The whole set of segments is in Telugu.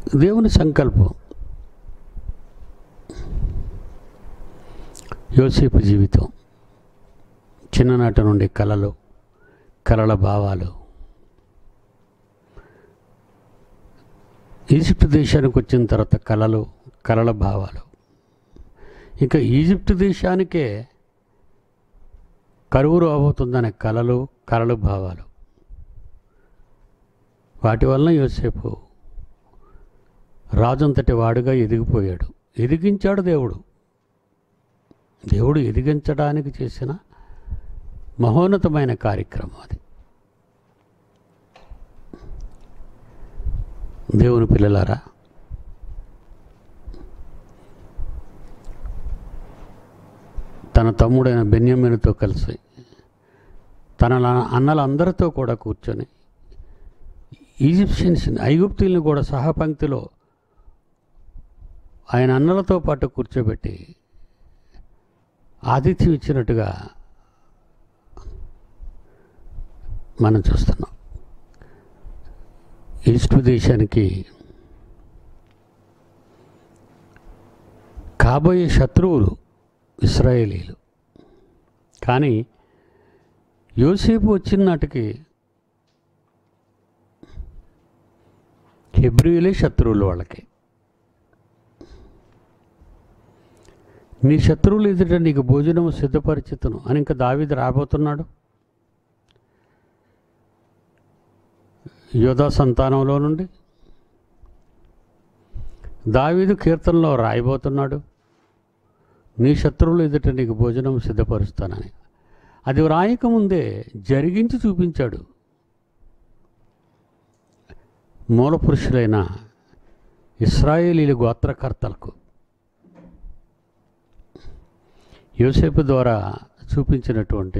దేవుని సంకల్పం యోసేపు జీవితం చిన్ననాటి నుండి కళలు కళల భావాలు ఈజిప్ట్ దేశానికి వచ్చిన తర్వాత కళలు కళల భావాలు ఇంకా ఈజిప్ట్ దేశానికే కరువు రాబోతుందనే కళలు కళలు భావాలు వాటి వలన యోసేపు రాజంతటి వాడుగా ఎదిగిపోయాడు ఎదిగించాడు దేవుడు దేవుడు ఎదిగించడానికి చేసిన మహోన్నతమైన కార్యక్రమం అది దేవుని పిల్లలారా తన తమ్ముడైన బెన్యమిన్తో కలిసి తన లా- అన్నలందరితో కూడా కూర్చొని ఈజిప్షియన్స్ ఐగుప్తుల్ని కూడా సహపంక్తిలో ఆయన అన్నలతో పాటు కూర్చోబెట్టి ఆతిథ్యం ఇచ్చినట్టుగా మనం చూస్తున్నాం ఈస్ట్ దేశానికి కాబోయే శత్రువులు ఇస్రాయేలీలు కానీ యోసేపు వచ్చిన నాటికి హెబ్రియులే శత్రువులు వాళ్ళకి నీ శత్రువులు ఎదుట నీకు భోజనము సిద్ధపరిచితును అని ఇంకా దావీదు రాబోతున్నాడు యోధా సంతానంలో నుండి దావీదు కీర్తనలో రాయబోతున్నాడు నీ శత్రువులు ఎదుట నీకు భోజనం సిద్ధపరుస్తానని అది వ్రాయకముందే జరిగించి చూపించాడు మూల పురుషులైన ఇస్రాయేలీల గోత్రకర్తలకు యోసేపు ద్వారా చూపించినటువంటి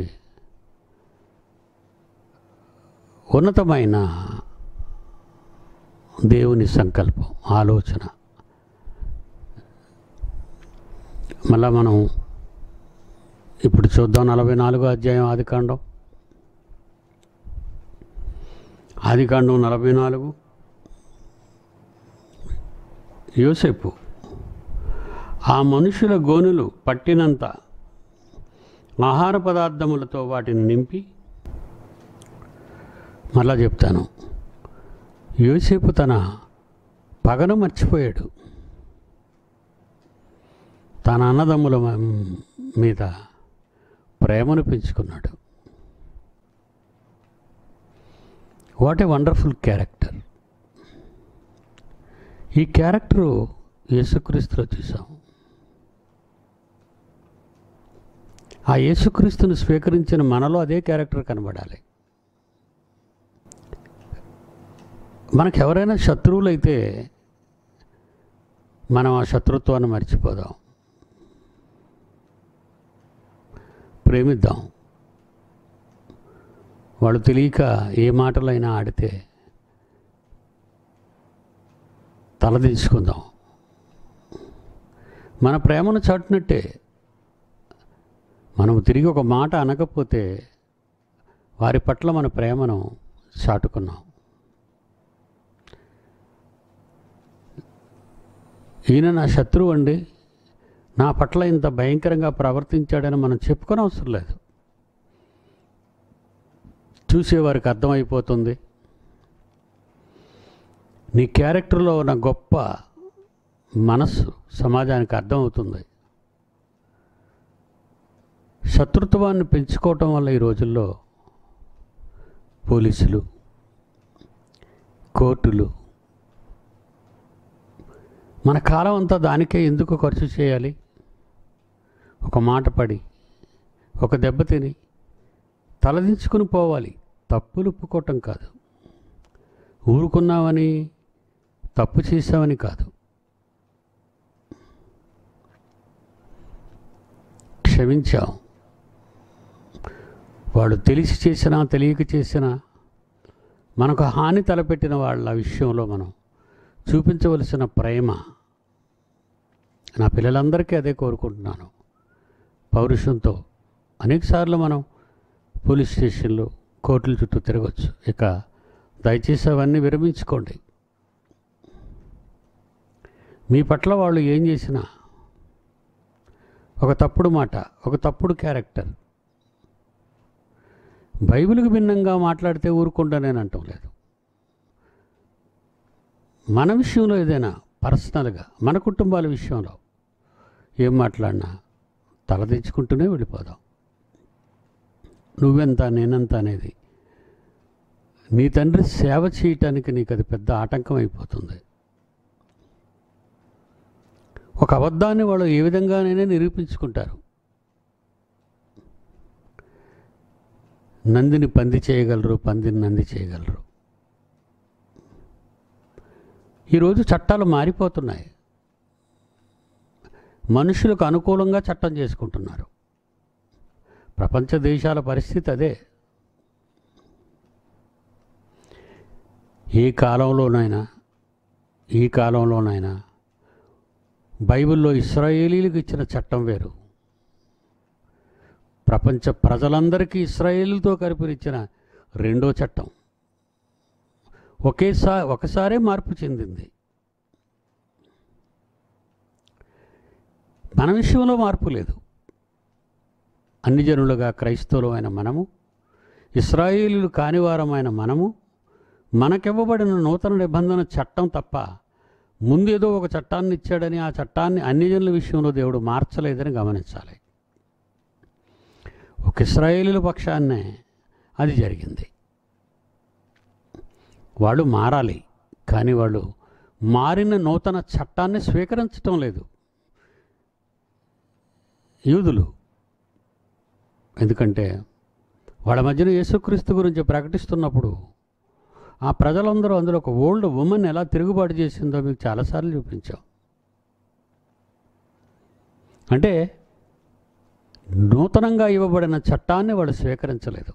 ఉన్నతమైన దేవుని సంకల్పం ఆలోచన మళ్ళా మనం ఇప్పుడు చూద్దాం నలభై నాలుగో అధ్యాయం ఆదికాండం ఆదికాండం నలభై నాలుగు యోసేపు ఆ మనుషుల గోనులు పట్టినంత ఆహార పదార్థములతో వాటిని నింపి మళ్ళా చెప్తాను యోసేపు తన పగను మర్చిపోయాడు తన అన్నదమ్ముల మ- మీద ప్రేమను పెంచుకున్నాడు వాట్ ఏ వండర్ఫుల్ క్యారెక్టర్ ఈ క్యారెక్టరు యేసుక్రీస్తులో చూసాం ఆ యేసుక్రీస్తుని స్వీకరించిన మనలో అదే క్యారెక్టర్ కనబడాలి మనకు ఎవరైనా శత్రువులైతే మనం ఆ శత్రుత్వాన్ని మర్చిపోదాం ప్రేమిద్దాం వాళ్ళు తెలియక ఏ మాటలైనా ఆడితే తలదించుకుందాం మన ప్రేమను చాటునట్టే మనం తిరిగి ఒక మాట అనకపోతే వారి పట్ల మన ప్రేమను చాటుకున్నాం ఈయన నా శత్రువు అండి నా పట్ల ఇంత భయంకరంగా ప్రవర్తించాడని మనం చెప్పుకొని అవసరం లేదు చూసేవారికి అర్థమైపోతుంది నీ క్యారెక్టర్లో ఉన్న గొప్ప మనస్సు సమాజానికి అర్థమవుతుంది శత్రుత్వాన్ని పెంచుకోవటం వల్ల ఈ రోజుల్లో పోలీసులు కోర్టులు మన కాలం అంతా దానికే ఎందుకు ఖర్చు చేయాలి ఒక మాట పడి ఒక దెబ్బ తిని తలదించుకుని పోవాలి తప్పులు ఒప్పుకోవటం కాదు ఊరుకున్నామని తప్పు చేసామని కాదు క్షమించాం వాడు తెలిసి చేసినా తెలియక చేసినా మనకు హాని తలపెట్టిన వాళ్ళ విషయంలో మనం చూపించవలసిన ప్రేమ నా పిల్లలందరికీ అదే కోరుకుంటున్నాను పౌరుషంతో అనేకసార్లు మనం పోలీస్ స్టేషన్లు కోర్టుల చుట్టూ తిరగచ్చు ఇక దయచేసి అవన్నీ విరమించుకోండి మీ పట్ల వాళ్ళు ఏం చేసినా ఒక తప్పుడు మాట ఒక తప్పుడు క్యారెక్టర్ బైబిల్కి భిన్నంగా మాట్లాడితే ఊరుకుంటా నేను అంటం లేదు మన విషయంలో ఏదైనా పర్సనల్గా మన కుటుంబాల విషయంలో ఏం మాట్లాడినా తలదించుకుంటూనే వెళ్ళిపోదాం నువ్వెంత నేనెంత అనేది నీ తండ్రి సేవ చేయటానికి నీకు అది పెద్ద ఆటంకం అయిపోతుంది ఒక అబద్ధాన్ని వాళ్ళు ఏ విధంగానైనా నిరూపించుకుంటారు నందిని పంది చేయగలరు పందిని నంది చేయగలరు ఈరోజు చట్టాలు మారిపోతున్నాయి మనుషులకు అనుకూలంగా చట్టం చేసుకుంటున్నారు ప్రపంచ దేశాల పరిస్థితి అదే ఏ కాలంలోనైనా ఈ కాలంలోనైనా బైబిల్లో ఇస్రాయేలీలకు ఇచ్చిన చట్టం వేరు ప్రపంచ ప్రజలందరికీ ఇస్రాయేలుతో కలిపినిచ్చిన రెండో చట్టం ఒకేసారి ఒకసారే మార్పు చెందింది మన విషయంలో మార్పు లేదు అన్ని జనులుగా క్రైస్తవులమైన మనము ఇస్రాయేలీలు కానివారమైన మనము మనకివ్వబడిన నూతన నిబంధన చట్టం తప్ప ముందు ఏదో ఒక చట్టాన్ని ఇచ్చాడని ఆ చట్టాన్ని అన్ని జనుల విషయంలో దేవుడు మార్చలేదని గమనించాలి ఒక ఇస్రాయేలీల పక్షాన్నే అది జరిగింది వాళ్ళు మారాలి కానీ వాళ్ళు మారిన నూతన చట్టాన్ని స్వీకరించటం లేదు యూదులు ఎందుకంటే వాళ్ళ మధ్యన యేసుక్రీస్తు గురించి ప్రకటిస్తున్నప్పుడు ఆ ప్రజలందరూ అందులో ఒక ఓల్డ్ ఉమెన్ ఎలా తిరుగుబాటు చేసిందో మీకు చాలాసార్లు చూపించాం అంటే నూతనంగా ఇవ్వబడిన చట్టాన్ని వాళ్ళు స్వీకరించలేదు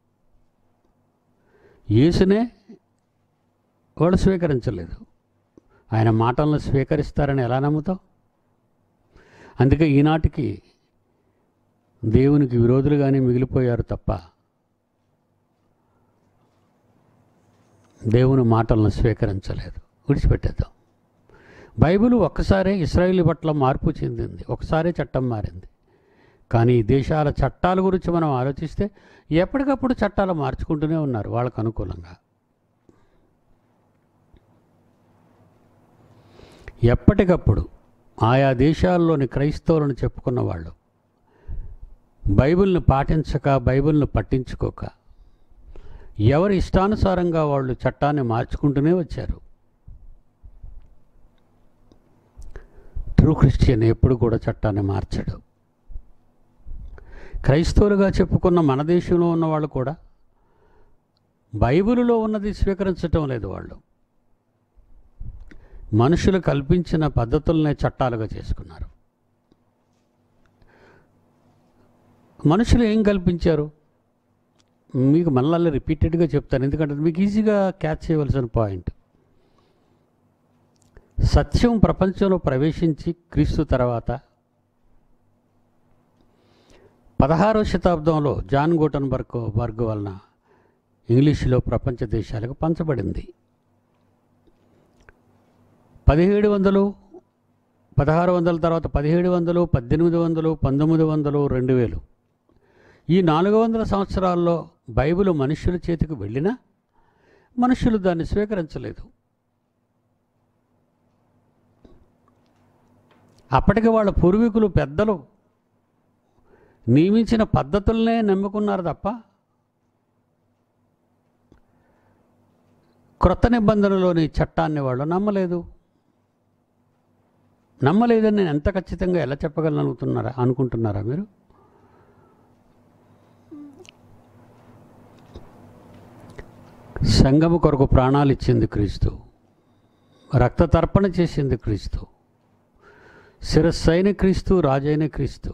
యేసునే వాళ్ళు స్వీకరించలేదు ఆయన మాటలను స్వీకరిస్తారని ఎలా నమ్ముతాం అందుకే ఈనాటికి దేవునికి విరోధులుగానే మిగిలిపోయారు తప్ప దేవుని మాటలను స్వీకరించలేదు విడిచిపెట్టేద్దాం బైబిల్ ఒక్కసారే ఇస్రాయేల్ పట్ల మార్పు చెందింది ఒకసారే చట్టం మారింది కానీ ఈ దేశాల చట్టాల గురించి మనం ఆలోచిస్తే ఎప్పటికప్పుడు చట్టాలు మార్చుకుంటూనే ఉన్నారు వాళ్ళకు అనుకూలంగా ఎప్పటికప్పుడు ఆయా దేశాల్లోని క్రైస్తవులను చెప్పుకున్న వాళ్ళు బైబిల్ని పాటించక బైబిల్ని పట్టించుకోక ఎవరి ఇష్టానుసారంగా వాళ్ళు చట్టాన్ని మార్చుకుంటూనే వచ్చారు ట్రూ క్రిస్టియన్ ఎప్పుడు కూడా చట్టాన్ని మార్చడు క్రైస్తవులుగా చెప్పుకున్న మన దేశంలో ఉన్న వాళ్ళు కూడా బైబిలులో ఉన్నది స్వీకరించటం లేదు వాళ్ళు మనుషులు కల్పించిన పద్ధతులనే చట్టాలుగా చేసుకున్నారు మనుషులు ఏం కల్పించారు మీకు మళ్ళీ రిపీటెడ్గా చెప్తాను ఎందుకంటే అది మీకు ఈజీగా క్యాచ్ చేయవలసిన పాయింట్ సత్యం ప్రపంచంలో ప్రవేశించి క్రీస్తు తర్వాత పదహారవ శతాబ్దంలో జాన్ గోటన్బర్గ్ బర్గ్ వలన ఇంగ్లీషులో ప్రపంచ దేశాలకు పంచబడింది పదిహేడు వందలు పదహారు వందల తర్వాత పదిహేడు వందలు పద్దెనిమిది వందలు పంతొమ్మిది వందలు రెండు వేలు ఈ నాలుగు వందల సంవత్సరాల్లో బైబిల్ మనుషుల చేతికి వెళ్ళినా మనుషులు దాన్ని స్వీకరించలేదు అప్పటికి వాళ్ళ పూర్వీకులు పెద్దలు నియమించిన పద్ధతులనే నమ్ముకున్నారు తప్ప క్రొత్త నిబంధనలోని చట్టాన్ని వాళ్ళు నమ్మలేదు నమ్మలేదని నేను ఎంత ఖచ్చితంగా ఎలా చెప్పగలను అనుకుంటున్నారా అనుకుంటున్నారా మీరు సంగము కొరకు ప్రాణాలు ఇచ్చింది క్రీస్తు రక్త తర్పణ చేసింది క్రీస్తు శిరస్సైన క్రీస్తు రాజైన క్రీస్తు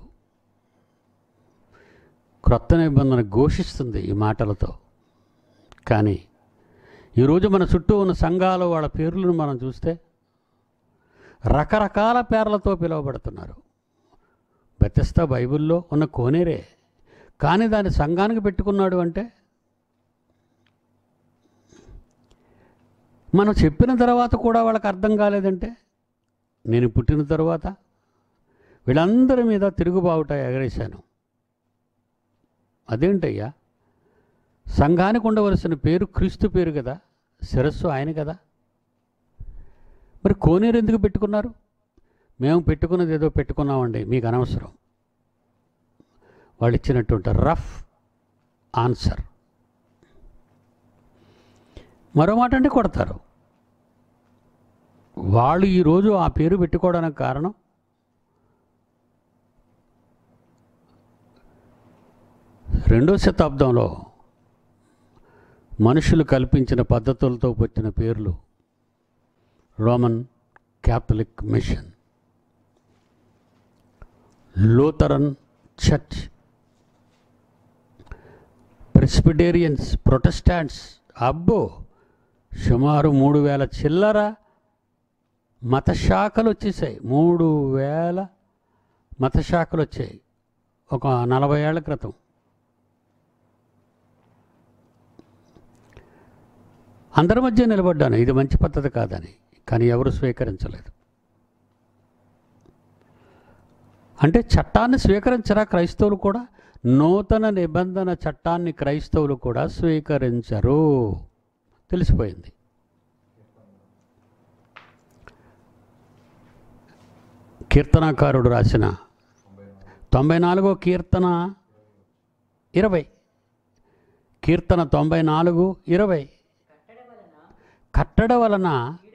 క్రొత్త నిబంధన ఘోషిస్తుంది ఈ మాటలతో కానీ ఈరోజు మన చుట్టూ ఉన్న సంఘాలు వాళ్ళ పేర్లను మనం చూస్తే రకరకాల పేర్లతో పిలువబడుతున్నారు బెతస్తా బైబిల్లో ఉన్న కోనేరే కానీ దాన్ని సంఘానికి పెట్టుకున్నాడు అంటే మనం చెప్పిన తర్వాత కూడా వాళ్ళకి అర్థం కాలేదంటే నేను పుట్టిన తర్వాత వీళ్ళందరి మీద తిరుగుబావుట ఎగరేశాను అదేంటయ్యా సంఘానికి ఉండవలసిన పేరు క్రీస్తు పేరు కదా శిరస్సు ఆయన కదా మరి కోనేరు ఎందుకు పెట్టుకున్నారు మేము పెట్టుకున్నది ఏదో పెట్టుకున్నామండి మీకు అనవసరం వాళ్ళు ఇచ్చినటువంటి రఫ్ ఆన్సర్ మరో మాట అంటే కొడతారు వాళ్ళు ఈరోజు ఆ పేరు పెట్టుకోవడానికి కారణం రెండో శతాబ్దంలో మనుషులు కల్పించిన పద్ధతులతో వచ్చిన పేర్లు Roman Catholic mission Lutheran church Presbyterians Protestants అబ్బో సుమారు మూడు వేల చిల్లర మత శాఖలు వచ్చేసాయి మూడు వేల మత శాఖలు వచ్చాయి ఒక నలభై ఏళ్ల క్రితం అందరి మధ్య నిలబడ్డాను ఇది మంచి పద్ధతి కాదని కానీ ఎవరు స్వీకరించలేదు అంటే చట్టాన్ని స్వీకరించరా క్రైస్తవులు కూడా నూతన నిబంధన చట్టాన్ని క్రైస్తవులు కూడా స్వీకరించరు తెలిసిపోయింది కీర్తనాకారుడు రాసిన తొంభై నాలుగో కీర్తన ఇరవై కీర్తన తొంభై నాలుగు ఇరవై కట్టడ వలన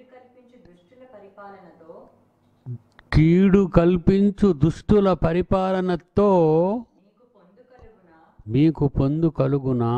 కట్టడ వలన కీడు కల్పించు దుష్టుల కీడు కల్పించు దుష్టుల పరిపాలనతో పరిపాలనతో నీకు పొందు కలుగున మీకు పొందు కలుగునా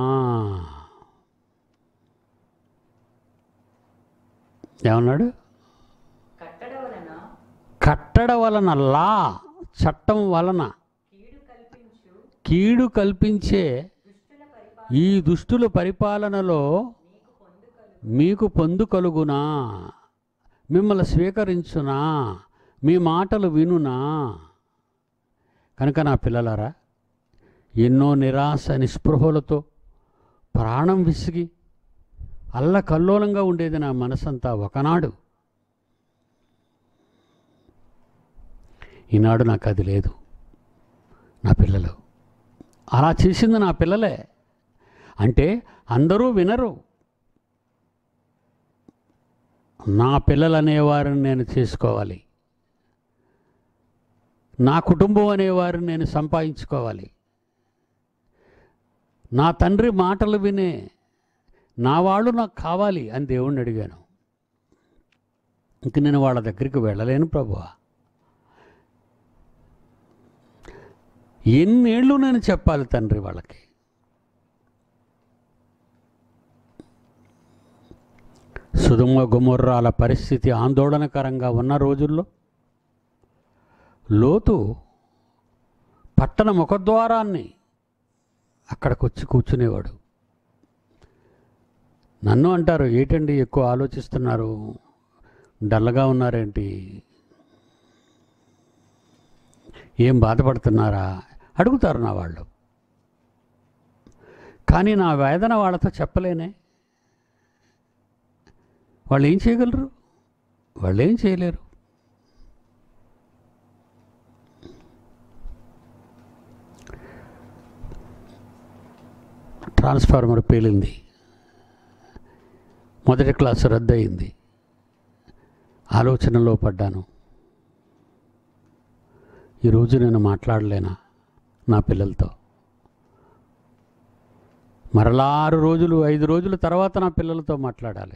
ఏమన్నాడు కట్టడ వలన కట్టడ వలన లా చట్టం వలన కీడు కల్పించు కీడు కల్పించే దుష్టుల పరిపాలన ఈ దుష్టుల పరిపాలనలో నీకు పొందు కలుగు మీకు పొందు కలుగునా మిమ్మల్ని స్వీకరించునా మీ మాటలు వినునా కనుక నా పిల్లలారా ఎన్నో నిరాశ నిస్పృహలతో ప్రాణం విసిగి అల్లకల్లోలంగా ఉండేది నా మనసంతా ఒకనాడు ఈనాడు నాకు అది లేదు నా పిల్లలు అలా చేసింది నా పిల్లలే అంటే అందరూ వినరు నా పిల్లలు అనేవారిని నేను చేసుకోవాలి నా కుటుంబం అనేవారిని నేను సంపాదించుకోవాలి నా తండ్రి మాటలు వినే నా వాళ్ళు నాకు కావాలి అని దేవుణ్ణి అడిగాను ఇంక నేను వాళ్ళ దగ్గరికి వెళ్ళలేను ప్రభువా ఎన్నేళ్ళు నేను చెప్పాలి తండ్రి వాళ్ళకి సుధుమ గుమర్రాల పరిస్థితి ఆందోళనకరంగా ఉన్న రోజుల్లో లోతు పట్టణ ముఖద్వారాన్ని అక్కడికి వచ్చి కూర్చునేవాడు నన్ను అంటారు ఏంటండి ఎక్కువ ఆలోచిస్తున్నారు డల్గా ఉన్నారేంటి ఏం బాధపడుతున్నారా అడుగుతారు నా వాళ్ళు కానీ నా వేదన వాళ్ళతో చెప్పలేనే వాళ్ళు ఏం చేయగలరు వాళ్ళు ఏం చేయలేరు ట్రాన్స్ఫార్మర్ పేలింది మొదటి క్లాసు రద్దయింది ఆలోచనలో పడ్డాను ఈరోజు నేను మాట్లాడలేనా నా పిల్లలతో మరలా ఆరు రోజులు ఐదు రోజుల తర్వాత నా పిల్లలతో మాట్లాడాలి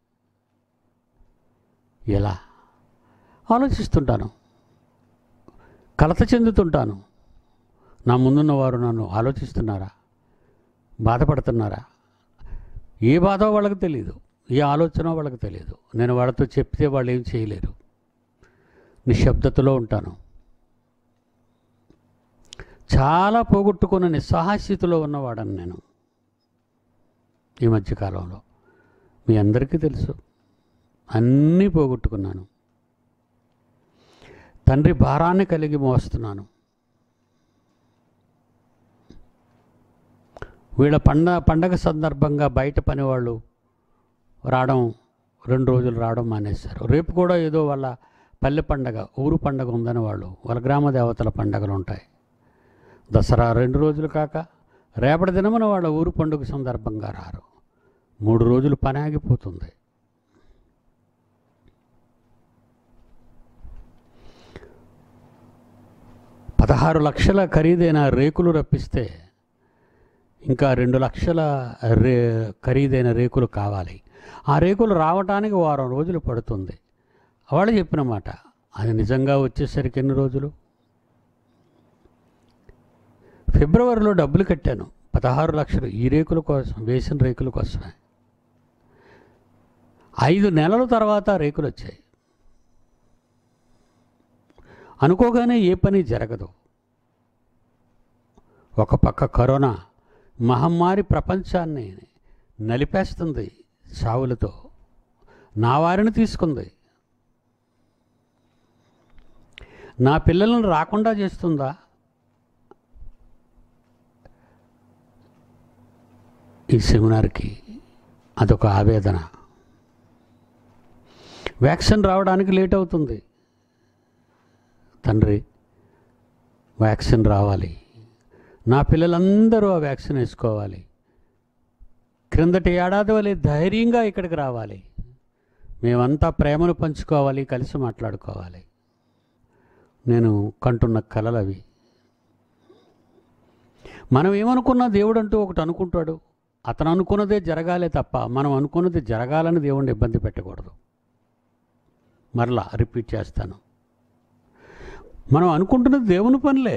ఎలా ఆలోచిస్తుంటాను కలత చెందుతుంటాను నా ముందున్న వారు నన్ను ఆలోచిస్తున్నారా బాధపడుతున్నారా ఏ బాధ వాళ్ళకి తెలియదు ఏ ఆలోచన వాళ్ళకి తెలియదు నేను వాళ్ళతో చెప్తే వాళ్ళు ఏం చేయలేరు నిశ్శబ్దతలో ఉంటాను చాలా పోగొట్టుకున్న నిస్సహాస్థితిలో ఉన్నవాడని నేను ఈ మధ్యకాలంలో మీ అందరికీ తెలుసు అన్నీ పోగొట్టుకున్నాను తండ్రి భారాన్ని కలిగి మోస్తున్నాను వీళ్ళ పండ పండగ సందర్భంగా బయట పనివాళ్ళు రావడం రెండు రోజులు రావడం మానేశారు రేపు కూడా ఏదో వాళ్ళ పల్లె పండగ ఊరు పండగ ఉందని వాళ్ళు వాళ్ళ గ్రామ దేవతల పండగలు ఉంటాయి దసరా రెండు రోజులు కాక రేపటి దినమున వాళ్ళ ఊరు పండుగ సందర్భంగా రారు మూడు రోజులు పని ఆగిపోతుంది పదహారు లక్షల ఖరీదైన రేకులు రప్పిస్తే ఇంకా రెండు లక్షల రే ఖరీదైన రేకులు కావాలి ఆ రేకులు రావటానికి వారం రోజులు పడుతుంది వాళ్ళు చెప్పిన మాట అది నిజంగా వచ్చేసరికి ఎన్ని రోజులు ఫిబ్రవరిలో డబ్బులు కట్టాను పదహారు లక్షలు ఈ రేకుల కోసం వేసిన రేకుల కోసమే ఐదు నెలల తర్వాత రేకులు వచ్చాయి అనుకోగానే ఏ పని జరగదు ఒక పక్క కరోనా మహమ్మారి ప్రపంచాన్ని నలిపేస్తుంది సావులతో నా వారిని తీసుకుంది నా పిల్లలను రాకుండా చేస్తుందా ఈ సెమినార్కి అదొక ఆవేదన వ్యాక్సిన్ రావడానికి లేట్ అవుతుంది తండ్రి వ్యాక్సిన్ రావాలి నా పిల్లలందరూ ఆ వ్యాక్సిన్ వేసుకోవాలి క్రిందటి ఏడాది వలె ధైర్యంగా ఇక్కడికి రావాలి మేమంతా ప్రేమను పంచుకోవాలి కలిసి మాట్లాడుకోవాలి నేను కంటున్న కలలు అవి మనం ఏమనుకున్నా దేవుడు అంటూ ఒకటి అనుకుంటాడు అతను అనుకున్నదే జరగాలే తప్ప మనం అనుకున్నది జరగాలని దేవుడిని ఇబ్బంది పెట్టకూడదు మరలా రిపీట్ చేస్తాను మనం అనుకుంటున్నది దేవుని పనిలే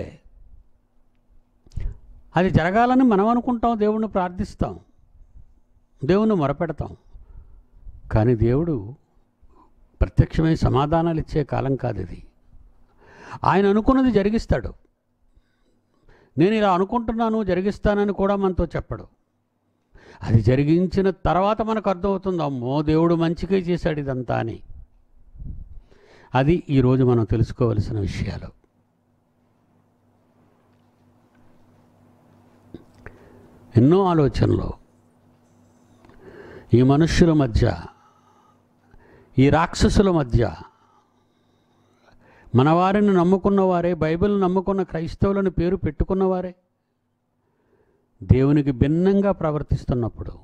అది జరగాలని మనం అనుకుంటాం దేవుణ్ణి ప్రార్థిస్తాం దేవుణ్ణి మొరపెడతాం కానీ దేవుడు ప్రత్యక్షమై సమాధానాలు ఇచ్చే కాలం కాదు ఇది ఆయన అనుకున్నది జరిగిస్తాడు నేను ఇలా అనుకుంటున్నాను జరిగిస్తానని కూడా మనతో చెప్పడు అది జరిగించిన తర్వాత మనకు అర్థమవుతుంది అమ్మో దేవుడు మంచిగా చేశాడు ఇదంతా అని అది ఈరోజు మనం తెలుసుకోవలసిన విషయాలు ఎన్నో ఆలోచనలు ఈ మనుష్యుల మధ్య ఈ రాక్షసుల మధ్య మన వారిని నమ్ముకున్న వారే బైబిల్ నమ్ముకున్న క్రైస్తవులను పేరు పెట్టుకున్నవారే దేవునికి భిన్నంగా ప్రవర్తిస్తున్నప్పుడు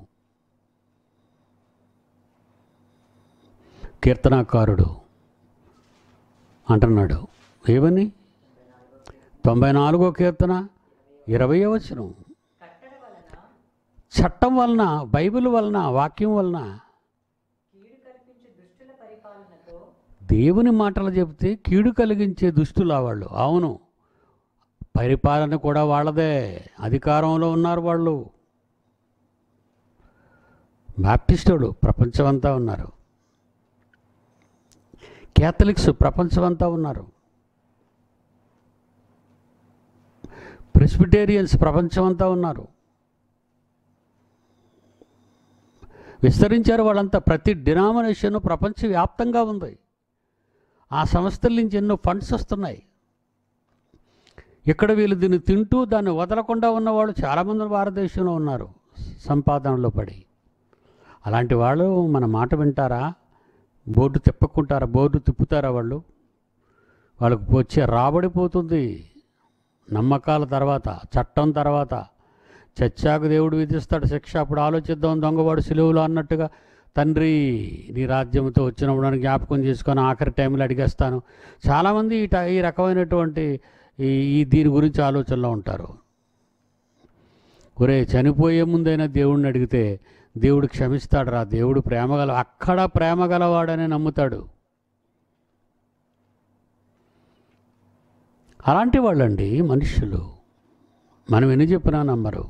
కీర్తనాకారుడు అంటున్నాడు ఏమని తొంభై నాలుగో కీర్తన ఇరవై వచనం కట్టడ వలన చట్టం వలన బైబిల్ వలన వాక్యం వలన కీడు కల్పించు దుష్టుల పరిపాలనతో దేవుని మాటలు చెబితే కీడు కలిగించే దుష్టులు ఆ వాళ్ళు అవును పరిపాలన కూడా వాళ్ళదే అధికారంలో ఉన్నారు వాళ్ళు బాప్టిస్టులు ప్రపంచమంతా ఉన్నారు క్యాథలిక్స్ ప్రపంచమంతా ఉన్నారు ప్రెస్బిటేరియన్స్ ప్రపంచమంతా ఉన్నారు విస్తరించారు వాళ్ళంతా ప్రతి డినామినేషన్ ప్రపంచవ్యాప్తంగా ఉంది ఆ సంస్థల నుంచి ఎన్నో ఫండ్స్ వస్తున్నాయి ఇక్కడ వీళ్ళు దీన్ని తింటూ దాన్ని వదలకుండా ఉన్నవాళ్ళు చాలామంది భారతదేశంలో ఉన్నారు సంపాదనలో పడి అలాంటి వాళ్ళు మన మాట వింటారా బోర్డు తిప్పకుంటారా బోర్డు తిప్పుతారా వాళ్ళు వాళ్ళకు వచ్చే రాబడి పోతుంది నమ్మకాల తర్వాత చట్టం తర్వాత చచ్చాకు దేవుడు విధిస్తాడు శిక్ష అప్పుడు ఆలోచిద్దాం దొంగవాడు సిలువులో అన్నట్టుగా తండ్రి నీ రాజ్యంతో వచ్చినప్పుడు నన్ను జ్ఞాపకం చేసుకొని ఆఖరి టైంలో అడిగేస్తాను చాలామంది ఈ ట- ఈ రకమైనటువంటి ఈ ఈ దీని గురించి ఆలోచనలో ఉంటారు ఒరే చనిపోయే ముందైనా దేవుడిని అడిగితే దేవుడు క్షమిస్తాడు రా దేవుడు ప్రేమగల అక్కడ ప్రేమ గలవాడని నమ్ముతాడు అలాంటి వాళ్ళండి మనుష్యులు మనం ఎన్ని చెప్పినా నమ్మరు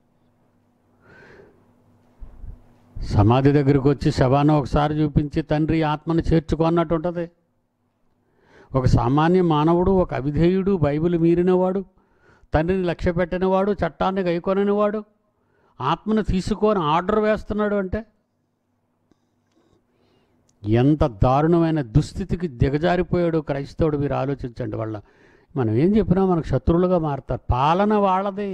సమాధి దగ్గరికి వచ్చి శవాన్ని ఒకసారి చూపించి తండ్రి ఆత్మను చేర్చుకో అన్నట్టు ఉంటుంది ఒక సామాన్య మానవుడు ఒక అవిధేయుడు బైబిల్ మీరినవాడు తండ్రిని లక్ష్య పెట్టినవాడు చట్టాన్ని గైకొననివాడు ఆత్మను తీసుకొని ఆర్డర్ వేస్తున్నాడు అంటే ఎంత దారుణమైన దుస్థితికి దిగజారిపోయాడు క్రైస్తవుడు మీరు ఆలోచించండి వాళ్ళ మనం ఏం చెప్పినా మనకు శత్రువులుగా మారుతారు పాలన వాళ్ళది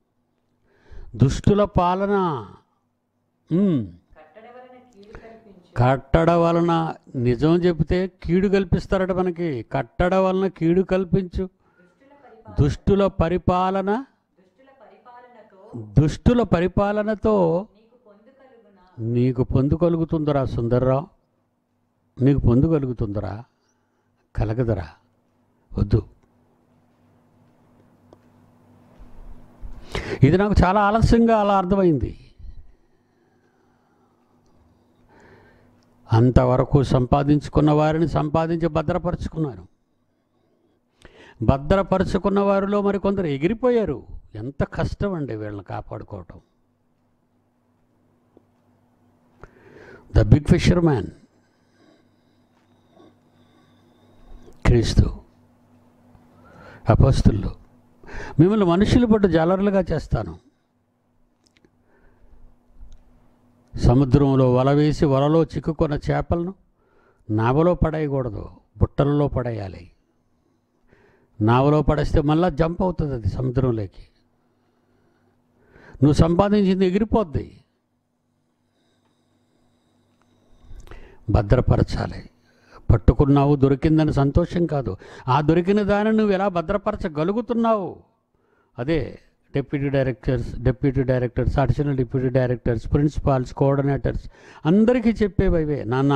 దుష్టుల పాలన ఉమ్. కట్టడ వలన కీడు కల్పించు కట్టడ వలన నిజం చెబితే కీడు కల్పిస్తారట మనకి కట్టడ వలన కీడు కల్పించు దుష్టుల పరిపాలన దుష్టుల పరిపాలన దుష్టుల పరిపాలనతో దుష్టుల పరిపాలనతో నీకు పొందు కలుగున నీకు పొందు కలుగుతుందరా సుందర్రావు నీకు పొందు కలుగుతుందరా కలగదరా వద్దు ఇది నాకు చాలా ఆలస్యంగా అలా అర్థమైంది అంతవరకు సంపాదించుకున్న వారిని సంపాదించి భద్రపరుచుకున్నారు భద్రపరుచుకున్న వారిలో మరి కొందరు ఎగిరిపోయారు ఎంత కష్టం అండి వీళ్ళని కాపాడుకోవటం ద బిగ్ ఫిషర్ మ్యాన్ క్రీస్తు అపస్తులు మిమ్మల్ని మనుషులు పట్టు జాలరులుగా చేస్తాను సముద్రంలో వల వేసి వలలో చిక్కుకున్న చేపలను నావలో పడేయకూడదు బుట్టలలో పడేయాలి నావలో పడేస్తే మళ్ళా జంప్ అవుతుంది అది సముద్రంలోకి నువ్వు సంపాదించింది ఎగిరిపోద్ది భద్రపరచాలి పట్టుకున్నావు దొరికిందని సంతోషం కాదు ఆ దొరికిన దాన్ని నువ్వు ఎలా భద్రపరచగలుగుతున్నావు అదే deputy directors deputy directors additional deputy directors principals coordinators అందరికీ చెప్పేవి అవే నాన్న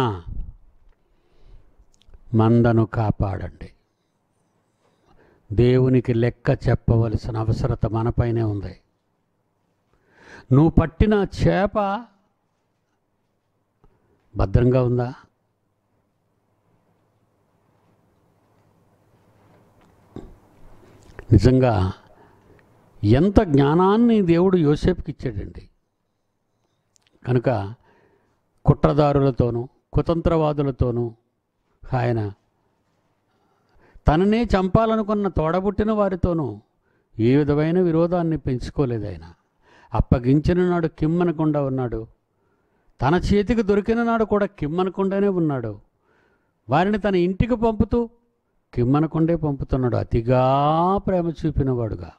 మందను కాపాడండి దేవునికి లెక్క చెప్పవలసిన అవసరత మనపైనే ఉంది నువ్వు పట్టిన చేప భద్రంగా ఉందా నిజంగా ఎంత జ్ఞానాన్ని దేవుడు యోసేపుకి ఇచ్చాడండి కనుక కుట్రదారులతోనూ కుతంత్రవాదులతోనూ ఆయన తననే చంపాలనుకున్న తోడబుట్టిన వారితోనూ ఏ విధమైన విరోధాన్ని పెంచుకోలేదు ఆయన అప్పగించిన నాడు కిమ్మనకుండా ఉన్నాడు తన చేతికి దొరికిన నాడు కూడా కిమ్మనకుండానే ఉన్నాడు వారిని తన ఇంటికి పంపుతూ కిమ్మనకుండే పంపుతున్నాడు అతిగా ప్రేమ చూపినవాడుగా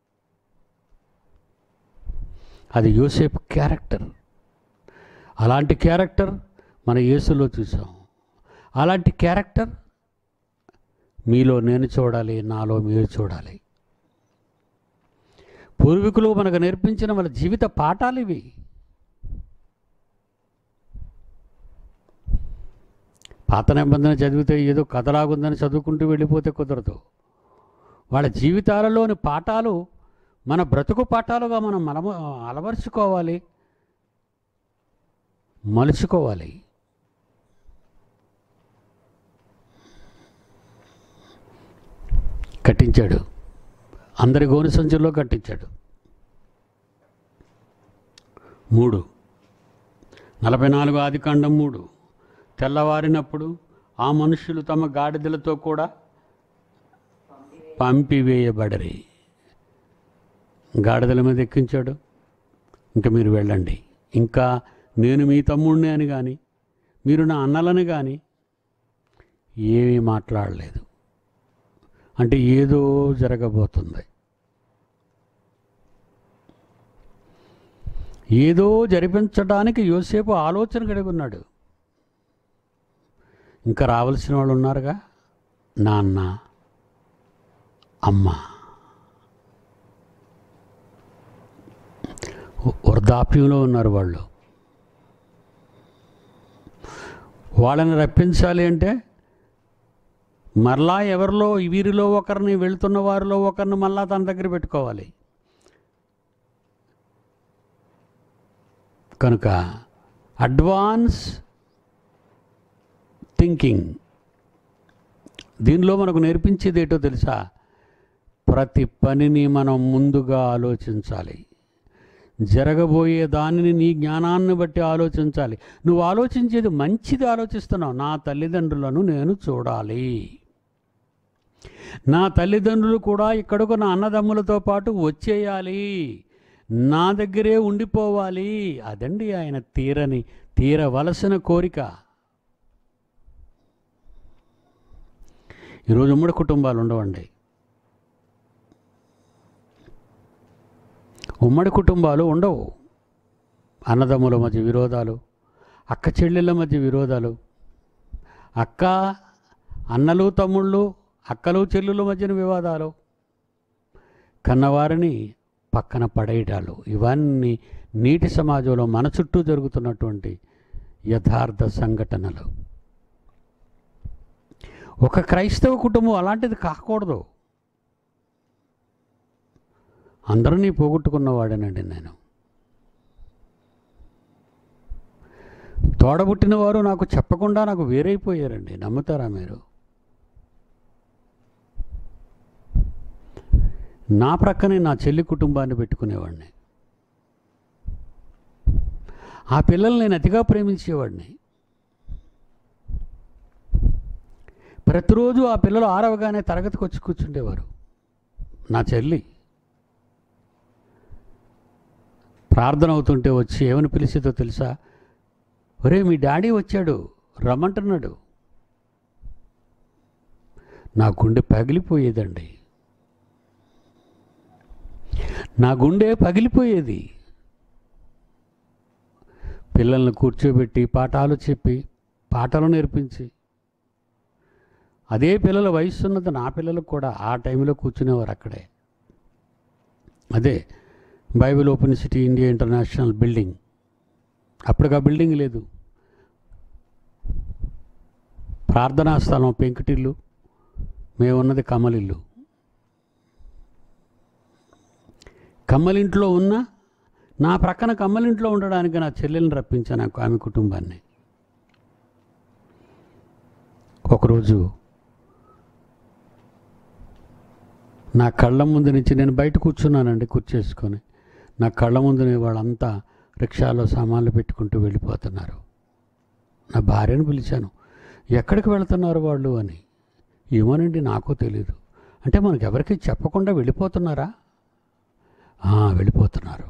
అది యూసేఫ్ క్యారెక్టర్ అలాంటి క్యారెక్టర్ మన యేసులో చూసాం అలాంటి క్యారెక్టర్ మీలో నేను చూడాలి నాలో మీరు చూడాలి పూర్వీకులు మనకు నేర్పించిన వాళ్ళ జీవిత పాఠాలు ఇవి పాత నిబంధన చదివితే ఏదో కథలాగుందని చదువుకుంటూ వెళ్ళిపోతే కుదరదు వాళ్ళ జీవితాలలోని పాఠాలు మన బ్రతుకు పాఠాలుగా మనం మనము అలవరుచుకోవాలి మలుచుకోవాలి కట్టించాడు అందరి గోను సంచుల్లో కట్టించాడు మూడు నలభై నాలుగు ఆదికాండం మూడు తెల్లవారినప్పుడు ఆ మనుషులు తమ గాడిదలతో కూడా పంపివేయబడరి గాడిదల మీద ఎక్కించాడు ఇంకా మీరు వెళ్ళండి ఇంకా నేను మీ తమ్ముడిని అని కానీ మీరు నా అన్నలని కానీ ఏమీ మాట్లాడలేదు అంటే ఏదో జరగబోతుంది ఏదో జరిపించడానికి యోసేపు ఆలోచన కలిగి ఉన్నాడు ఇంకా రావాల్సిన వాళ్ళు ఉన్నారుగా నాన్న అమ్మ వృద్ధాప్యంలో ఉన్నారు వాళ్ళు వాళ్ళని రప్పించాలి అంటే మరలా ఎవరిలో వీరిలో ఒకరిని వెళ్తున్న వారిలో ఒకరిని మళ్ళా తన దగ్గర పెట్టుకోవాలి కనుక అడ్వాన్స్ థింకింగ్ దీనిలో మనకు నేర్పించేది ఏంటో తెలుసా ప్రతి పనిని మనం ముందుగా ఆలోచించాలి జరగబోయే దానిని నీ జ్ఞానాన్ని బట్టి ఆలోచించాలి నువ్వు ఆలోచించేది మంచిది ఆలోచిస్తున్నావు నా తల్లిదండ్రులను నేను చూడాలి నా తల్లిదండ్రులు కూడా ఇక్కడకు నా అన్నదమ్ములతో పాటు వచ్చేయాలి నా దగ్గరే ఉండిపోవాలి అదండి ఆయన తీరని తీరవలసిన కోరిక ఈరోజు ఉమ్మడి కుటుంబాలు ఉండవండి ఉమ్మడి కుటుంబాలు ఉండవు అన్నదమ్ముల మధ్య విరోధాలు అక్క చెల్లెళ్ళ మధ్య విరోధాలు అక్క అన్నలు తమ్ముళ్ళు అక్కలు చెల్లుల మధ్యన వివాదాలు కన్నవారిని పక్కన పడేయటాలు ఇవన్నీ నీటి సమాజంలో మన చుట్టూ జరుగుతున్నటువంటి యథార్థ సంఘటనలు ఒక క్రైస్తవ కుటుంబం అలాంటిది కాకూడదు అందరినీ పోగొట్టుకున్నవాడేనండి నేను తోడబుట్టిన వారు నాకు చెప్పకుండా నాకు వేరైపోయారండి నమ్ముతారా మీరు నా ప్రక్కనే నా చెల్లి కుటుంబాన్ని పెట్టుకునేవాడిని ఆ పిల్లల్ని నేను అతిగా ప్రేమించేవాడిని ప్రతిరోజు ఆ పిల్లలు ఆరవగానే తరగతికి వచ్చి కూర్చుండేవారు నా చెల్లి ప్రార్థన అవుతుంటే వచ్చి ఏమని పిలిచేదో తెలుసా ఒరే మీ డాడీ వచ్చాడు రమ్మంటున్నాడు నా గుండె పగిలిపోయేదండి నా గుండె పగిలిపోయేది పిల్లల్ని కూర్చోబెట్టి పాఠాలు చెప్పి పాటలు నేర్పించి అదే పిల్లల వయసు ఉన్నది నా పిల్లలకు కూడా ఆ టైంలో కూర్చునేవారు అక్కడే అదే Bible open city India international building అప్పటికి ఆ బిల్డింగ్ లేదు ప్రార్థనా స్థలం పెంకుటిల్లు మేమున్నది కమ్మలిల్లు కమ్మలింట్లో ఉన్న నా ప్రక్కన కమ్మలింట్లో ఉండడానికి నా చెల్లెల్ని రప్పించాను నాకు ఆమె కుటుంబాన్ని ఒకరోజు నా కళ్ళ ముందు నుంచి నేను బయట కూర్చున్నానండి కూర్చేసుకొని నా కళ్ళ ముందునే వాళ్ళంతా రిక్షాలో సామాన్లు పెట్టుకుంటూ వెళ్ళిపోతున్నారు నా భార్యను పిలిచాను ఎక్కడికి వెళ్తున్నారు వాళ్ళు అని ఏమోనండి నాకు తెలియదు అంటే మనకు ఎవరికి చెప్పకుండా వెళ్ళిపోతున్నారా "ఆ, వెళ్ళిపోతున్నారు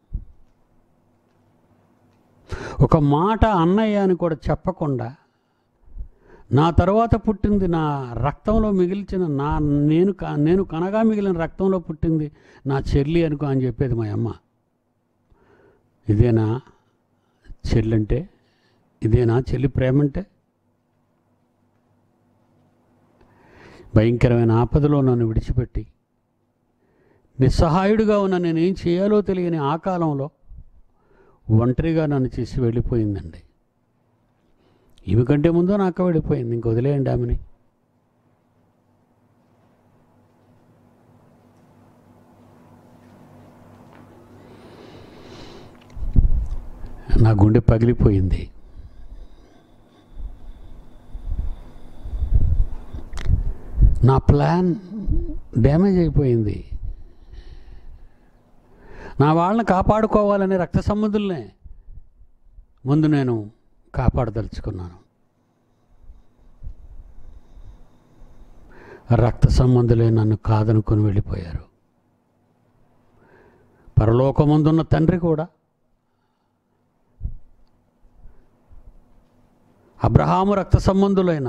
ఒక మాట అన్నయ్య అని కూడా చెప్పకుండా నా తర్వాత పుట్టింది నా రక్తంలో మిగిల్చిన నా నేను క- నేను కనగా మిగిలిన రక్తంలో పుట్టింది నా చెల్లి అనుకో అని చెప్పేది మా అమ్మ ఇదేనా చెల్లంటే ఇదేనా చెల్లి ప్రేమంటే భయంకరమైన ఆపదలో నన్ను విడిచిపెట్టి నిస్సహాయుడిగా ఉన్న నేను ఏం చేయాలో తెలియని ఆ కాలంలో ఒంటరిగా నన్ను చేసి వెళ్ళిపోయిందండి ఈమె కంటే ముందు నాకు వెళ్ళిపోయింది ఇంక వదిలేయండి ఆమెని నా గుండె పగిలిపోయింది నా ప్లాన్ డ్యామేజ్ అయిపోయింది నా వాళ్ళని కాపాడుకోవాలని రక్త సంబంధుల్నే ముందు నేను కాపాడదలుచుకున్నాను రక్త సంబంధులే నన్ను కాదనుకొని వెళ్ళిపోయారు పరలోకమందున్న తండ్రి కూడా అబ్రహాము రక్త సంబంధులైన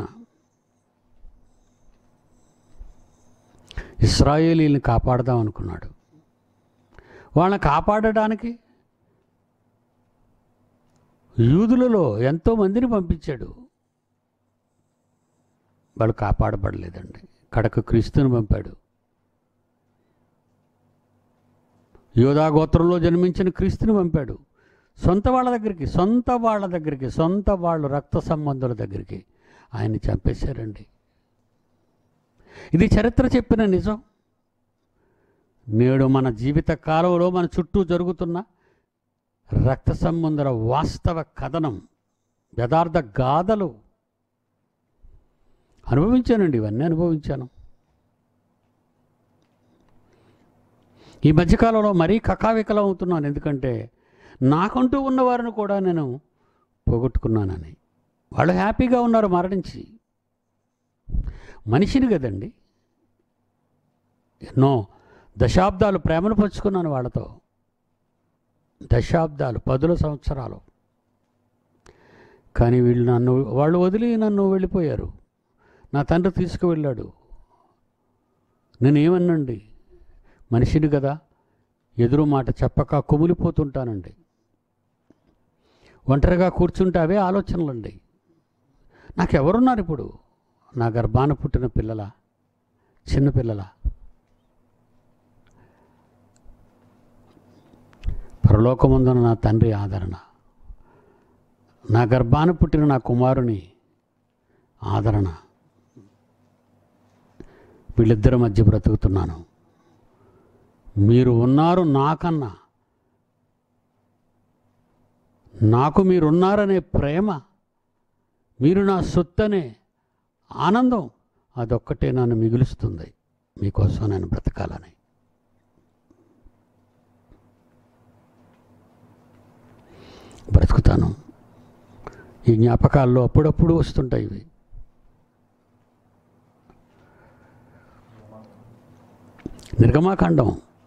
ఇస్రాయేలీని కాపాడదాం అనుకున్నాడు వాళ్ళని కాపాడడానికి యూదులలో ఎంతో మందిని పంపించాడు వాళ్ళు కాపాడబడలేదండి కడకు క్రీస్తుని పంపాడు యోధా గోత్రంలో జన్మించిన క్రీస్తుని పంపాడు సొంత వాళ్ళ దగ్గరికి సొంత వాళ్ళ దగ్గరికి సొంత వాళ్ళు రక్త సంబంధుల దగ్గరికి ఆయన్ని చంపేశారండి ఇది చరిత్ర చెప్పిన నిజం నేడు మన జీవిత కాలంలో మన చుట్టూ జరుగుతున్న రక్త సంబంధుల వాస్తవ కథనం యథార్థ గాథలు అనుభవించానండి ఇవన్నీ అనుభవించాను ఈ మధ్యకాలంలో మరీ కకావికలం అవుతున్నాను ఎందుకంటే నాకంటూ ఉన్నవారిని కూడా నేను పోగొట్టుకున్నానని వాళ్ళు హ్యాపీగా ఉన్నారు మరణించి మనిషిని కదండి ఎన్నో దశాబ్దాలు ప్రేమను పంచుకున్నాను వాళ్ళతో దశాబ్దాలు పదుల సంవత్సరాలు కానీ వీళ్ళు నన్ను వాళ్ళు వదిలి నన్ను వెళ్ళిపోయారు నా తండ్రి తీసుకువెళ్ళాడు నేనేమన్నండి మనిషిని కదా ఎదురు మాట చెప్పక కుమిలిపోతుంటానండి ఒంటరిగా కూర్చుంటే అవే ఆలోచనలండి నాకు ఎవరున్నారు ఇప్పుడు నా గర్భాన పుట్టిన పిల్లల చిన్న పిల్లల పరలోకముందున నా తండ్రి ఆదరణ నా గర్భాన పుట్టిన నా కుమారుని ఆదరణ వీళ్ళిద్దరి మధ్య బ్రతుకుతున్నాను మీరు ఉన్నారు నాకన్నా నాకు మీరున్నారనే ప్రేమ మీరు నా సొత్తనే ఆనందం అదొక్కటే నన్ను మిగులుస్తుంది మీకోసం నేను బ్రతకాలని బ్రతుకుతాను ఈ జ్ఞాపకాల్లో అప్పుడప్పుడు వస్తుంటాయి ఇవి నిర్గమాకాండం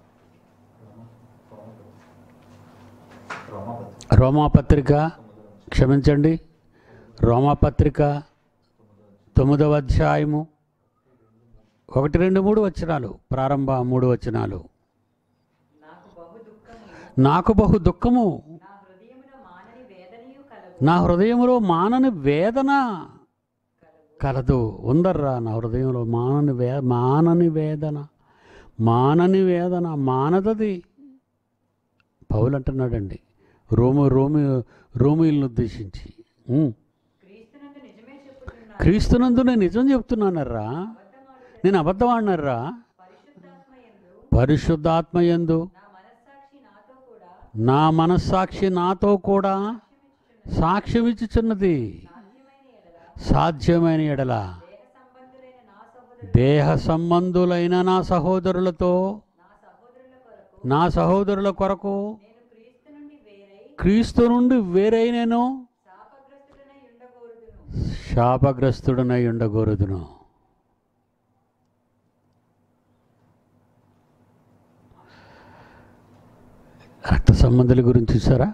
రోమాపత్రిక క్షమించండి రోమాపత్రిక తొమ్మిదవ అధ్యాయము ఒకటి రెండు మూడు వచనాలు ప్రారంభ మూడు వచనాలు నాకు బహు దుఃఖము నాకు బహు దుఃఖము నా హృదయమున మానని వేదనయు కలవు నా హృదయంలో మానని వేదన కలదు ఉందర్రా నా హృదయంలో మానని వే మానని వేదన మానని వేదన మానదది పౌలు అంటున్నాడండి రోము రోమి రోమిలను ఉద్దేశించి ఉమ్. క్రీస్తునందు నిజమే చెప్పుచున్నా క్రీస్తునందు నేను నిజం చెప్తున్నానర్రా అబద్ధమాడు నేను అబద్ధం ఆడినర్రా పరిశుద్ధాత్మ యందు పరిశుద్ధాత్మ యందు నా మనస్సాక్షి నాతో కూడా నా మనస్సాక్షి నాతో కూడా సాక్ష్యం ఇచ్చుచున్నది సాధ్యమైన ఎడల సాధ్యమైన ఎడల దేహ సంబంధులైన నా సహోదరు దేహ సంబంధులైన నా సహోదరులతో నా సహోదరుల కొరకు నా సహోదరుల కొరకు నేను క్రీస్తు నుండి వేరై క్రీస్తు నుండి వేరై నేను శాపగ్రస్తుడనై ఉండకూడదును శాపగ్రస్తుడనై ఉండగోరుదును రక్త సంబంధుల గురించి చూసారా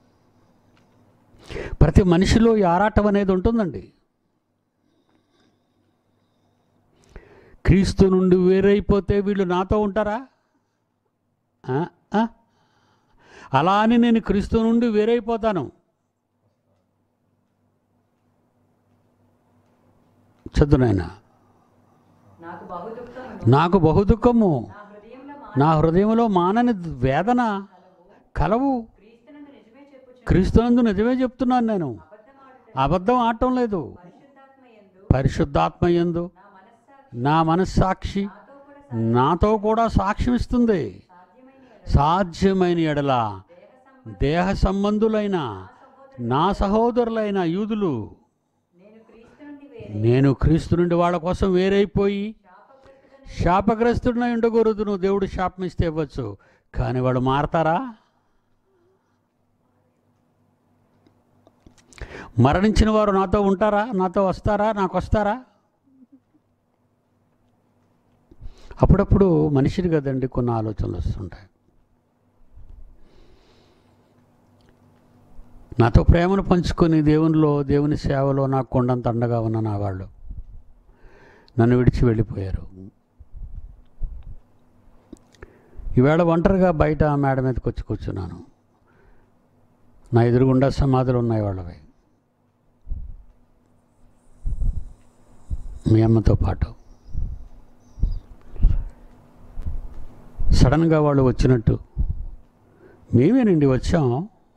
ప్రతి మనిషిలో ఈ ఆరాటం అనేది ఉంటుందండి క్రీస్తు నుండి వేరైపోతే వీళ్ళు నాతో ఉంటారా ఆ? ఆ? అలా అని నేను క్రీస్తు నుండి వేరైపోతాను చదువు నాయనా నాకు బహు దుఃఖము నాకు బహు దుఃఖము నా హృదయంలో మా నా హృదయంలో మానని వేదన కలవు క్రీస్తునందు నిజమే చెప్పుచు క్రీస్తునందు నిజమే చెప్తున్నాను నేను అబద్ధమాడు అబద్ధం ఆడటం లేదు పరిశుద్ధాత్మ యందు పరిశుద్ధాత్మ యందు నా మనస్సాక్షి నా మనస్సాక్షి నాతో కూడా సాక్ష్యం ఇస్తుంది సాధ్యమైన ఎడల సాధ్యమైన ఎడల దేహ దేహ సంబంధ సంబంధులైన నా సహోదరులైన యూదులు నేను క్రీస్తు నుండి వేరే నేను క్రీస్తు నుండి వాళ్ళ కోసం వేరైపోయి శాపగ్రస్తుడనై శాపగ్రస్తుడినై ఉండకూడదును దేవుడు శాపం ఇస్తే ఇవ్వచ్చు కానీ వాళ్ళు మారతారా మరణించిన వారు నాతో ఉంటారా నాతో వస్తారా నాకు వస్తారా అప్పుడప్పుడు మనిషిని కదండి కొన్ని ఆలోచనలు వస్తుంటాయి నాతో ప్రేమను పంచుకొని దేవునిలో దేవుని సేవలో నాకు కొండంత అండగా ఉన్న నా వాళ్ళు నన్ను విడిచి వెళ్ళిపోయారు ఈవేళ ఒంటరిగా బయట మేడ మీదకి వచ్చి కూర్చున్నాను నా ఎదురుగుండా సమాధులు ఉన్నాయి వాళ్ళవి మీ అమ్మతో పాటు సడన్గా వాళ్ళు వచ్చినట్టు మేమేనండి వచ్చాం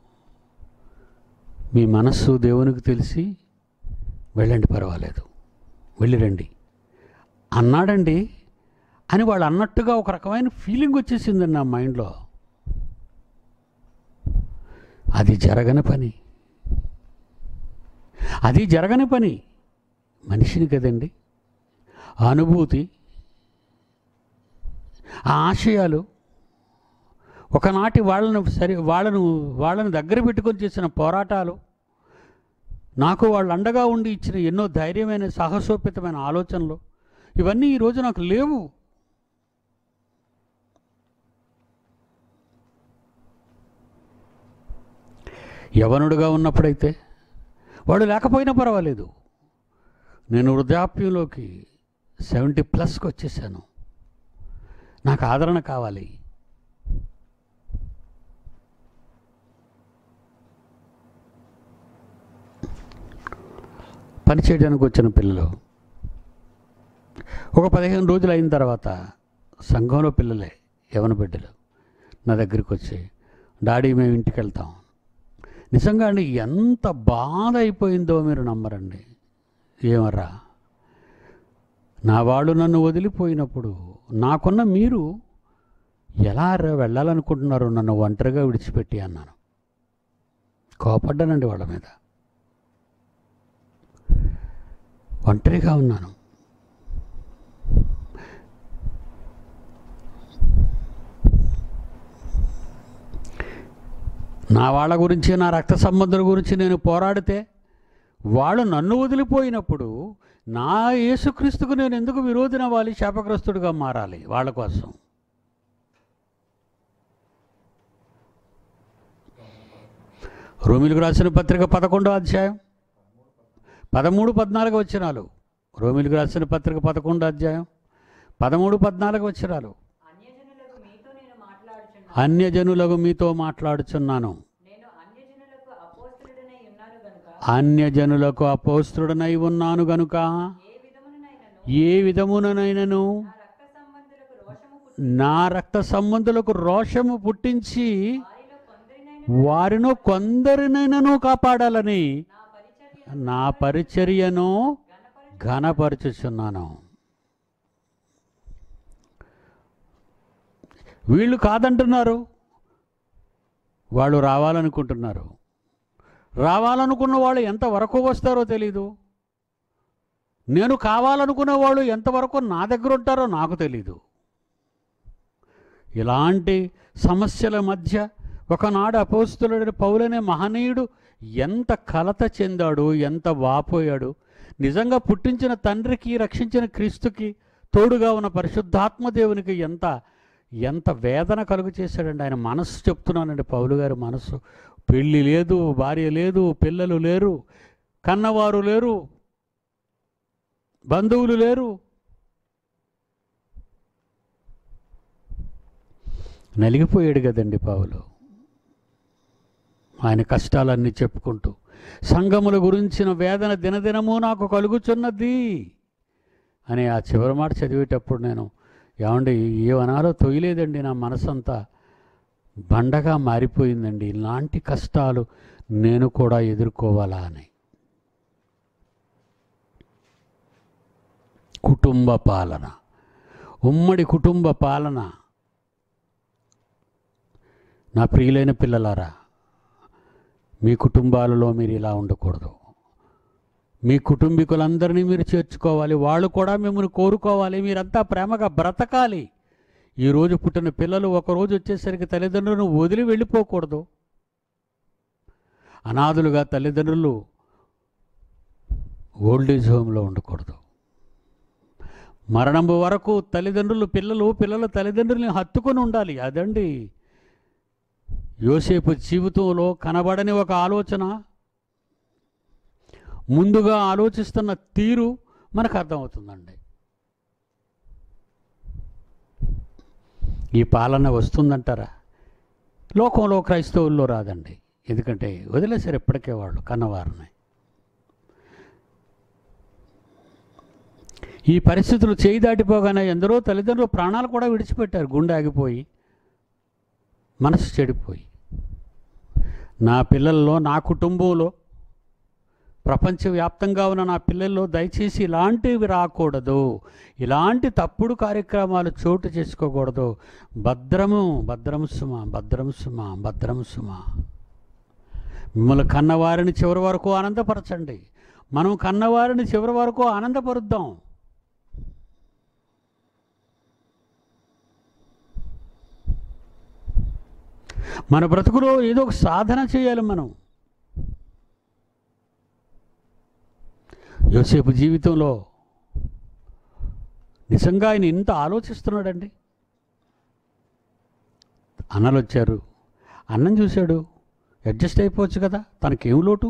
మీ మనస్సు దేవునికి తెలిసి వెళ్ళండి పర్వాలేదు వెళ్ళిరండి అన్నాడండి అని వాళ్ళు అన్నట్టుగా ఒక రకమైన ఫీలింగ్ వచ్చేసిందండి నా మైండ్లో అది జరగని పని అది జరగని పని మనిషిని కదండి ఆ అనుభూతి ఆ ఆశయాలు ఒకనాటి వాళ్ళను సరి వాళ్ళను వాళ్ళని దగ్గర పెట్టుకొని చేసిన పోరాటాలు నాకు వాళ్ళు అండగా ఉండి ఇచ్చిన ఎన్నో ధైర్యమైన సాహసోపేతమైన ఆలోచనలు ఇవన్నీ ఈరోజు నాకు లేవు యవనుడుగా ఉన్నప్పుడైతే వాడు లేకపోయినా పర్వాలేదు నేను వృద్ధాప్యంలోకి సెవెంటీ ప్లస్కి వచ్చేసాను నాకు ఆదరణ కావాలి పని చేయడానికి వచ్చిన పిల్లలు ఒక పదిహేను రోజులు అయిన తర్వాత సంఘంలో పిల్లలే యవన బిడ్డలు నా దగ్గరికి వచ్చి డాడీ మేము ఇంటికి వెళ్తాం నిజంగా అండి ఎంత బాధ అయిపోయిందో మీరు నమ్మరండి ఏమరా నా వాళ్ళు నన్ను వదిలిపోయినప్పుడు నాకున్న మీరు ఎలా రా వెళ్ళాలనుకుంటున్నారు నన్ను ఒంటరిగా విడిచిపెట్టి అన్నాను కోపడ్డానండి వాళ్ళ మీద ఒంటరిగా ఉన్నాను నా వాళ్ళ గురించి నా రక్త సంబంధుల గురించి నేను పోరాడితే వాళ్ళు నన్ను వదిలిపోయినప్పుడు నా యేసుక్రీస్తుకు నేను ఎందుకు విరోధినవ్వాలి శాపగ్రస్తుడిగా మారాలి వాళ్ళ కోసం రోమిలకు రాసిన పత్రిక పదకొండో అధ్యాయం పదమూడు పద్నాలుగు వచ్చినాలు రోమిలకు రాసిన పత్రిక పదకొండో అధ్యాయం పదమూడు పద్నాలుగు వచ్చినాలు అన్యజనులకు మీతో నేను మాట్లాడుచున్నాను అన్యజనులకు మీతో మాట్లాడుచున్నాను నేను అన్యజనులకు అపోస్తులుడనై ఉన్నాను గనుక అన్యజనులకు అపోస్తుడనై ఉన్నాను గనుక ఏ విధముననైనను ఏ విధముననైనను నా రక్త సంబంధులకు నా రక్త సంబంధులకు రోషము పుట్టి రోషము పుట్టించి వారిలో వారిను కొందరినైనా కొందరినైనను కాపాడాలని నా పరిచర్య నా పరిచర్యను గణపరి ఘనపరచుచున్నాను వీళ్ళు కాదంటున్నారు వాళ్ళు రావాలనుకుంటున్నారు రావాలనుకున్న వాళ్ళు ఎంతవరకు వస్తారో తెలీదు నేను కావాలనుకునే వాళ్ళు ఎంతవరకు నా దగ్గర ఉంటారో నాకు తెలీదు ఇలాంటి సమస్యల మధ్య ఒకనాడు అపోస్తులుడైన పౌలనే మహనీయుడు ఎంత కలత చెందాడు ఎంత వాపోయాడు నిజంగా పుట్టించిన తండ్రికి రక్షించిన క్రీస్తుకి తోడుగా ఉన్న పరిశుద్ధాత్మ దేవునికి ఎంత ఎంత వేదన కలుగు చేశాడండి ఆయన మనస్సు చెప్తున్నానండి పౌలు గారి మనస్సు పెళ్ళి లేదు భార్య లేదు పిల్లలు లేరు కన్నవారు లేరు బంధువులు లేరు నలిగిపోయాడు కదండి పావులు ఆయన కష్టాలన్నీ చెప్పుకుంటూ సంఘముల గురించిన వేదన దినదినము నాకు కలుగుచున్నది అని ఆ చివరి మాట చదివేటప్పుడు నేను ఏమండి ఏమనాలో తొయ్యలేదండి నా మనసంతా బండగా మారిపోయిందండి ఇలాంటి కష్టాలు నేను కూడా ఎదుర్కోవాలా అని కుటుంబ పాలన ఉమ్మడి కుటుంబ పాలన నా ప్రియులైన పిల్లలారా మీ కుటుంబాలలో మీరు ఇలా ఉండకూడదు మీ కుటుంబీకులందరినీ మీరు చేర్చుకోవాలి వాళ్ళు కూడా మిమ్మల్ని కోరుకోవాలి మీరంతా ప్రేమగా బ్రతకాలి ఈరోజు పుట్టిన పిల్లలు ఒకరోజు వచ్చేసరికి తల్లిదండ్రులను వదిలి వెళ్ళిపోకూడదు అనాథులుగా తల్లిదండ్రులు ఓల్డేజ్ హోమ్లో ఉండకూడదు మరణం వరకు తల్లిదండ్రులు పిల్లలు పిల్లల తల్లిదండ్రుల్ని హత్తుకొని ఉండాలి అదండి యోసేపు జీవితంలో కనబడని ఒక ఆలోచన ముందుగా ఆలోచిస్తున్న తీరు మనకు అర్థమవుతుందండి ఈ పాలన వస్తుందంటారా లోకంలో క్రైస్తవుల్లో రాదండి ఎందుకంటే వదిలేశారు ఎప్పటికే వాళ్ళు కన్నవారిని ఈ పరిస్థితులు చేయి దాటిపోగానే ఎందరో తల్లిదండ్రులు ప్రాణాలు కూడా విడిచిపెట్టారు గుండె ఆగిపోయి మనసు చెడిపోయి నా పిల్లల్లో నా కుటుంబంలో ప్రపంచవ్యాప్తంగా ఉన్న నా పిల్లల్లో దయచేసి ఇలాంటివి రాకూడదు ఇలాంటి తప్పుడు కార్యక్రమాలు చోటు చేసుకోకూడదు భద్రము భద్రము సుమ భద్రము సుమ భద్రము సుమ మిమ్మల్ని కన్నవారిని చివరి వరకు ఆనందపరచండి మనం కన్నవారిని చివరి వరకు ఆనందపరుద్దాం మన బ్రతుకులో ఏదో ఒక సాధన చేయాలి మనం యోసేపు జీవితంలో నిజంగా ఆయన ఇంత ఆలోచిస్తున్నాడండి అన్నలు వచ్చారు అన్నం చూశాడు అడ్జస్ట్ అయిపోవచ్చు కదా తనకేం లోటు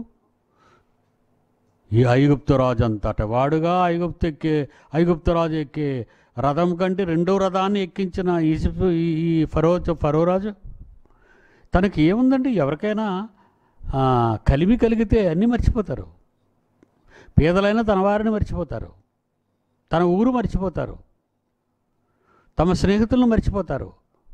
ఈ ఐగుప్తు రాజు అంతట వాడుగా ఐగుప్తు ఎక్కే ఐగుప్తు రాజు ఎక్కే రథం కంటే రెండో రథాన్ని ఎక్కించిన ఈజిప్ట్ ఈ ఈ ఫరో ఫరో రాజు తనకి ఏముందండి ఎవరికైనా ఆ, కలిమి కలిగితే అన్నీ మర్చిపోతారు పేదలైన తన వారిని మర్చిపోతారు తన ఊరు మర్చిపోతారు తమ స్నేహితులను మర్చిపోతారు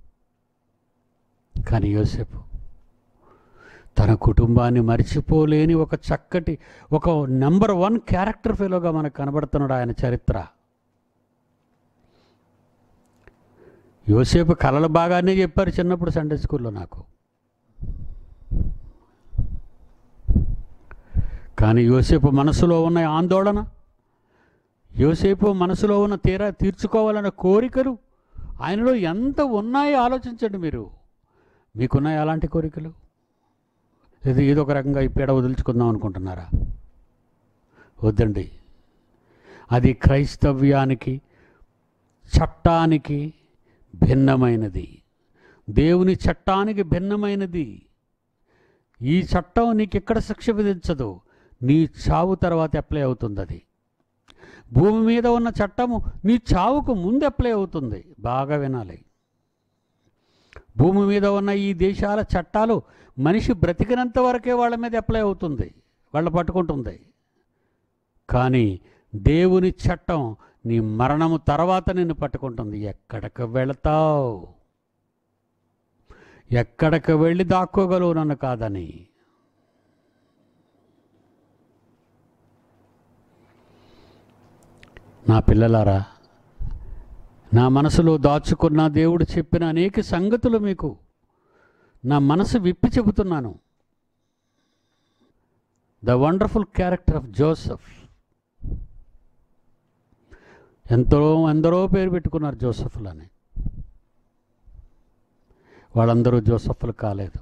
కానీ యోసేపు తన కుటుంబాన్ని మర్చిపోలేని ఒక చక్కటి ఒక నెంబర్ వన్ క్యారెక్టర్ ఫెలోగా మనకు కనబడుతున్నాడు ఆయన చరిత్ర యోసేపు కళలు బాగానే చెప్పారు చిన్నప్పుడు సండే స్కూల్లో నాకు కానీ యోసేపు మనసులో ఉన్న ఆందోళన యోసేపు మనసులో ఉన్న తీరా తీర్చుకోవాలన్న కోరికలు ఆయనలో ఎంత ఉన్నాయో ఆలోచించండి మీరు మీకున్నాయి అలాంటి కోరికలు ఇది ఏదో ఒక రకంగా ఈ పీడ వదిలించుకుందాం అనుకుంటున్నారా వద్దండి అది క్రైస్తవ్యానికి చట్టానికి భిన్నమైనది దేవుని చట్టానికి భిన్నమైనది ఈ చట్టం నీకు ఎక్కడ శిక్ష విధించదు నీ చావు తర్వాత అప్లై అవుతుంది అది భూమి మీద ఉన్న చట్టము నీ చావుకు ముందు అప్లై అవుతుంది బాగా వినాలి భూమి మీద ఉన్న ఈ దేశాల చట్టాలు మనిషి బ్రతికినంత వరకే వాళ్ళ మీద అప్లై అవుతుంది వాళ్ళ పట్టుకుంటుంది కానీ దేవుని చట్టం నీ మరణము తర్వాత నిన్ను పట్టుకుంటుంది ఎక్కడికి వెళతావు ఎక్కడికి వెళ్ళి దాక్కోగలవు నన్ను కాదని నా పిల్లలారా నా మనసులో దాచుకున్న దేవుడు చెప్పిన అనేక సంగతులు మీకు నా మనసు విప్పి చెబుతున్నాను the wonderful character of Joseph ఎంతో ఎందరో పేరు పెట్టుకున్నారు జోసఫ్లని వాళ్ళందరూ జోసఫ్లు కాలేదు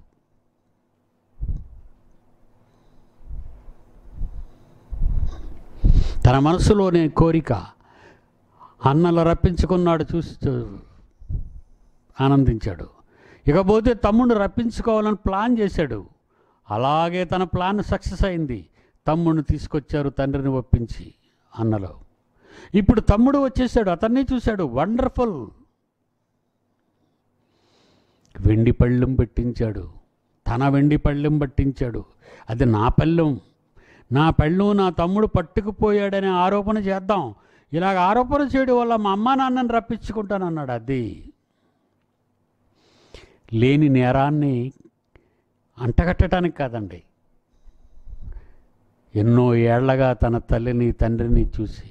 తన మనసులోని కోరిక అన్నలు రప్పించుకున్నాడు చూసి చూ- ఆనందించాడు ఇకపోతే తమ్ముడు రప్పించుకోవాలని ప్లాన్ చేశాడు అలాగే తన ప్లాన్ సక్సెస్ అయింది తమ్ముడిని తీసుకొచ్చారు తండ్రిని ఒప్పించి అన్నలో ఇప్పుడు తమ్ముడు వచ్చేసాడు అతన్ని చూశాడు వండర్ఫుల్ వెండి పళ్ళెం పెట్టించాడు తన వెండి పళ్ళెం పట్టించాడు అది నా పళ్ళెం నా పళ్ళెం నా తమ్ముడు పట్టుకుపోయాడనే ఆరోపణ చేద్దాం ఇలాగ ఆరోపణ చేయడం వల్ల మా అమ్మా నాన్నని రప్పించుకుంటానన్నాడు అది లేని నేరాన్ని అంటగట్టడానికి కాదండి ఎన్నో ఏళ్లగా తన తల్లిని తండ్రిని చూసి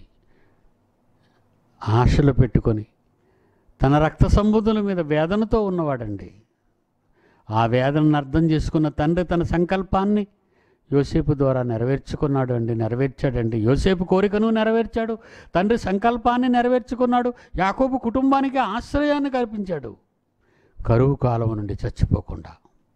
ఆశలు పెట్టుకొని తన రక్త సంబుధుల మీద వేదనతో ఉన్నవాడండి ఆ వేదనను అర్థం చేసుకున్న తండ్రి తన సంకల్పాన్ని యోసేపు ద్వారా నెరవేర్చుకున్నాడు అండి నెరవేర్చాడండి యోసేపు కోరికను నెరవేర్చాడు తండ్రి సంకల్పాన్ని నెరవేర్చుకున్నాడు యాకోబు కుటుంబానికి ఆశ్రయాన్ని కల్పించాడు కరువు కాలం నుండి చచ్చిపోకుండా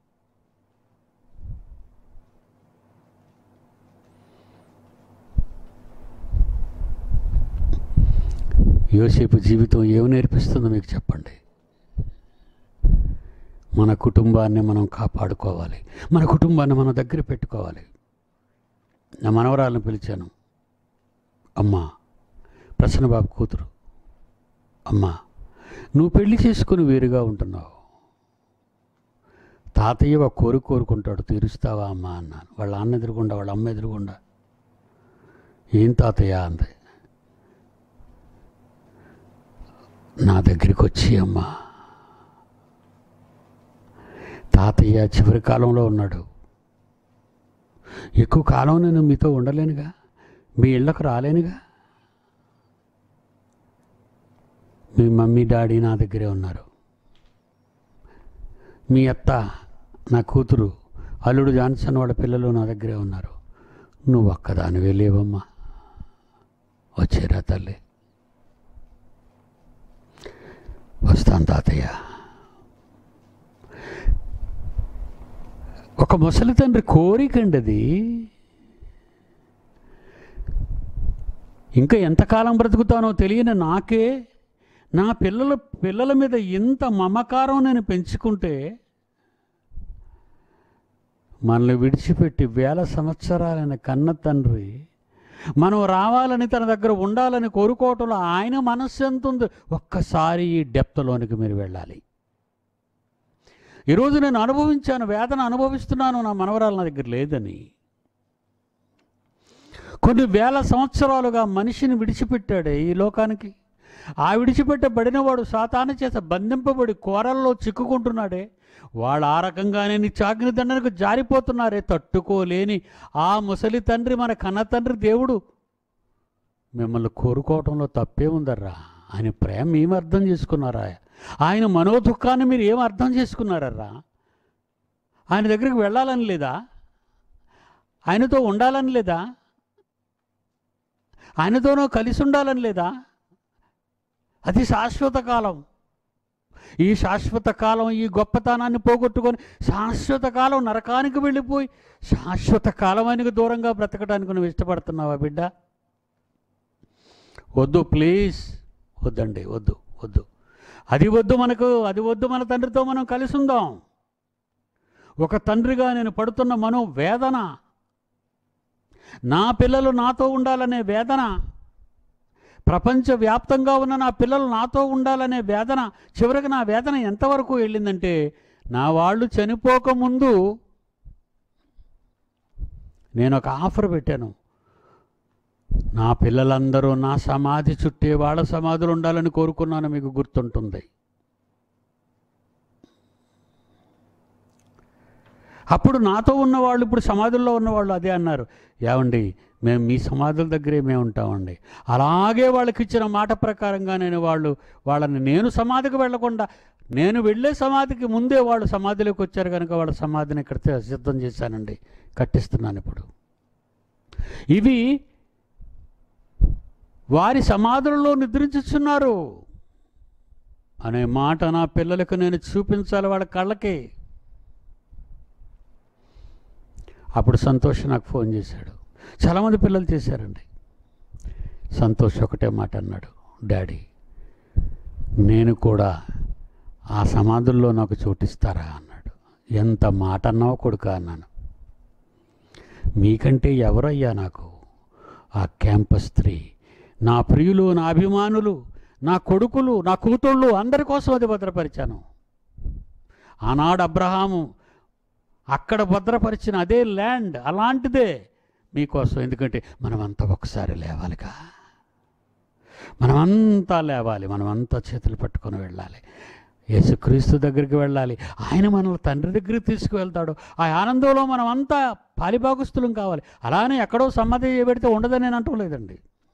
యోసేపు జీవితం ఏమి నేర్పిస్తుందో మీకు చెప్పండి మన కుటుంబాన్ని మనం కాపాడుకోవాలి మన కుటుంబాన్ని మన దగ్గర పెట్టుకోవాలి నా మనవరాలను పిలిచాను అమ్మా ప్రసన్నబాబు కూతురు అమ్మా నువ్వు పెళ్లి చేసుకుని వేరుగా ఉంటున్నావు తాతయ్య ఒక కోరిక కోరుకుంటాడు తీరుస్తావా అమ్మా అన్నాను వాళ్ళ అన్న ఎదురుగుండా వాళ్ళ అమ్మ ఎదురుగుండా ఏం తాతయ్య అంది నా దగ్గరికి వచ్చి అమ్మా తాతయ్య చివరి కాలంలో ఉన్నాడు ఎక్కువ కాలం నేను మీతో ఉండలేనుగా మీ ఇళ్ళకు రాలేనుగా మీ మమ్మీ డాడీ నా దగ్గరే ఉన్నారు మీ అత్త నా కూతురు అల్లుడు జాన్సన్ వాళ్ళ పిల్లలు నా దగ్గరే ఉన్నారు నువ్వు ఒక్కదానివే లేవమ్మా వచ్చేరా తల్లి వస్తాను తాతయ్య ఒక ముసలి తండ్రి కోరికండి అది ఇంకా ఎంతకాలం బ్రతుకుతానో తెలియని నాకే నా పిల్లల పిల్లల మీద ఇంత మమకారం నేను పెంచుకుంటే మనల్ని విడిచిపెట్టి వేల సంవత్సరాలైన కన్న తండ్రి మనం రావాలని తన దగ్గర ఉండాలని కోరుకోవటంలో ఆయన మనస్సు ఎంత ఉందో ఒక్కసారి ఈ డెప్త్లోనికి మీరు వెళ్ళాలి ఈరోజు నేను అనుభవించాను వేదన అనుభవిస్తున్నాను నా మనవరాలు నా దగ్గర లేదని కొన్ని వేల సంవత్సరాలుగా మనిషిని విడిచిపెట్టాడే ఈ లోకానికి ఆ విడిచిపెట్టబడినవాడు సాతాను చేత బంధింపబడి కోరల్లో చిక్కుకుంటున్నాడే వాళ్ళు ఆ రకంగానే నీ చాకిని దండనకు జారిపోతున్నారే తట్టుకోలేని ఆ ముసలి తండ్రి మన కన్న తండ్రి దేవుడు మిమ్మల్ని కోరుకోవటంలో తప్పే ఉందర్రా ఆయన ప్రేమ ఏం అర్థం చేసుకున్నారా ఆయన మనోదుఖాన్ని మీరు ఏం అర్థం చేసుకున్నారర్రా ఆయన దగ్గరికి వెళ్ళాలని లేదా ఆయనతో ఉండాలని లేదా ఆయనతోనూ కలిసి ఉండాలని లేదా అది శాశ్వత కాలం ఈ శాశ్వత కాలం ఈ గొప్పతనాన్ని పోగొట్టుకొని శాశ్వత కాలం నరకానికి వెళ్ళిపోయి శాశ్వత కాలమానికి దూరంగా బ్రతకడానికి నువ్వు ఇష్టపడుతున్నావా బిడ్డ వద్దు ప్లీజ్ వద్దండి వద్దు వద్దు అది వద్దు మనకు అది వద్దు మన తండ్రితో మనం కలిసి ఉందాం ఒక తండ్రిగా నేను పడుతున్న మనో వేదన నా పిల్లలు నాతో ఉండాలనే వేదన ప్రపంచవ్యాప్తంగా ఉన్న నా పిల్లలు నాతో ఉండాలనే వేదన చివరికి నా వేదన ఎంతవరకు వెళ్ళిందంటే నా వాళ్ళు చనిపోకముందు నేను ఒక ఆఫర్ పెట్టాను నా పిల్లలందరూ నా సమాధి చుట్టే వాళ్ళ సమాధులు ఉండాలని కోరుకున్నాను మీకు గుర్తుంటుంది అప్పుడు నాతో ఉన్నవాళ్ళు ఇప్పుడు సమాధుల్లో ఉన్నవాళ్ళు అదే అన్నారు ఏమండి మేము మీ సమాధుల దగ్గరే మేము ఉంటామండి అలాగే వాళ్ళకి ఇచ్చిన మాట ప్రకారంగా నేను వాళ్ళు వాళ్ళని నేను సమాధికి వెళ్లకుండా నేను వెళ్ళే సమాధికి ముందే వాళ్ళు సమాధిలోకి వచ్చారు కనుక వాళ్ళ సమాధిని ఇక్కడ తే- సిద్ధం చేశానండి కట్టిస్తున్నాను ఇప్పుడు ఇవి వారి సమాధులలో నిద్రించుచున్నారు అనే మాట నా పిల్లలకు నేను చూపించాలి వాళ్ళ కళ్ళకి అప్పుడు సంతోష్ నాకు ఫోన్ చేశాడు చాలామంది పిల్లలు చేశారండి సంతోష్ ఒకటే మాట అన్నాడు డాడీ నేను కూడా ఆ సమాధుల్లో నాకు చోటిస్తారా అన్నాడు ఎంత మాట అన్నావు కొడుక అన్నాను మీకంటే ఎవరయ్యా నాకు ఆ క్యాంపస్ స్త్రీ నా ప్రియులు నా అభిమానులు నా కొడుకులు నా కూతుళ్ళు అందరి కోసం అది భద్రపరిచాను ఆనాడు అబ్రహాము అక్కడ భద్రపరిచిన అదే ల్యాండ్ అలాంటిదే మీకోసం ఎందుకంటే మనమంతా ఒకసారి లేవాలిగా మనమంతా లేవాలి మనమంతా చేతులు పట్టుకొని వెళ్ళాలి యేసుక్రీస్తు దగ్గరికి వెళ్ళాలి ఆయన మనల్ని తండ్రి దగ్గరికి తీసుకువెళ్తాడు ఆ ఆనందంలో మనమంతా పాలిభాగస్తులం కావాలి అలానే ఎక్కడో సమ్మతి చేయబెడితే ఉండదని నేను అంటం లేదండి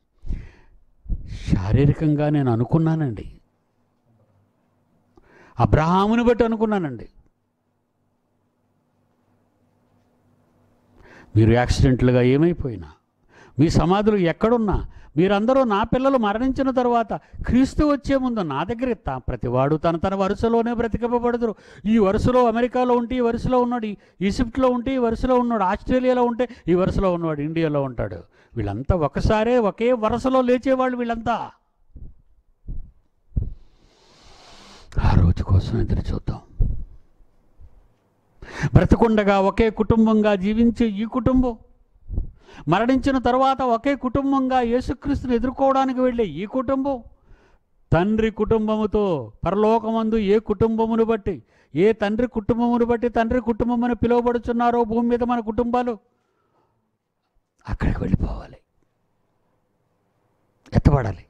శారీరకంగా నేను అనుకున్నానండి అబ్రహాముని బట్టి అనుకున్నానండి మీరు యాక్సిడెంట్లుగా ఏమైపోయినా మీ సమాధులు ఎక్కడున్నా మీరందరూ నా పిల్లలు మరణించిన తర్వాత క్రీస్తు వచ్చే ముందు నా దగ్గర తా ప్రతివాడు తన తన వరుసలోనే బ్రతికింపబడదురు ఈ వరుసలో అమెరికాలో ఉంటే ఈ వరుసలో ఉన్నాడు ఈ ఈజిప్ట్లో ఉంటే ఈ వరుసలో ఉన్నాడు ఆస్ట్రేలియాలో ఉంటే ఈ వరుసలో ఉన్నవాడు ఇండియాలో ఉంటాడు వీళ్ళంతా ఒకసారే ఒకే వరుసలో లేచేవాళ్ళు వీళ్ళంతా ఆ రోజు కోసం ఎదురు చూద్దాం బ్రతికుండగా ఒకే కుటుంబంగా జీవించే ఈ కుటుంబం మరణించిన తర్వాత ఒకే కుటుంబంగా యేసుక్రీస్తుని ఎదుర్కోవడానికి వెళ్ళే ఈ కుటుంబం తండ్రి కుటుంబముతో పరలోకమందు ఏ కుటుంబమును బట్టి ఏ తండ్రి కుటుంబమును బట్టి తండ్రి కుటుంబం అని పిలువబడుచున్నారో భూమి మీద మన కుటుంబాలు అక్కడికి వెళ్ళిపోవాలి ఎత్తబడాలి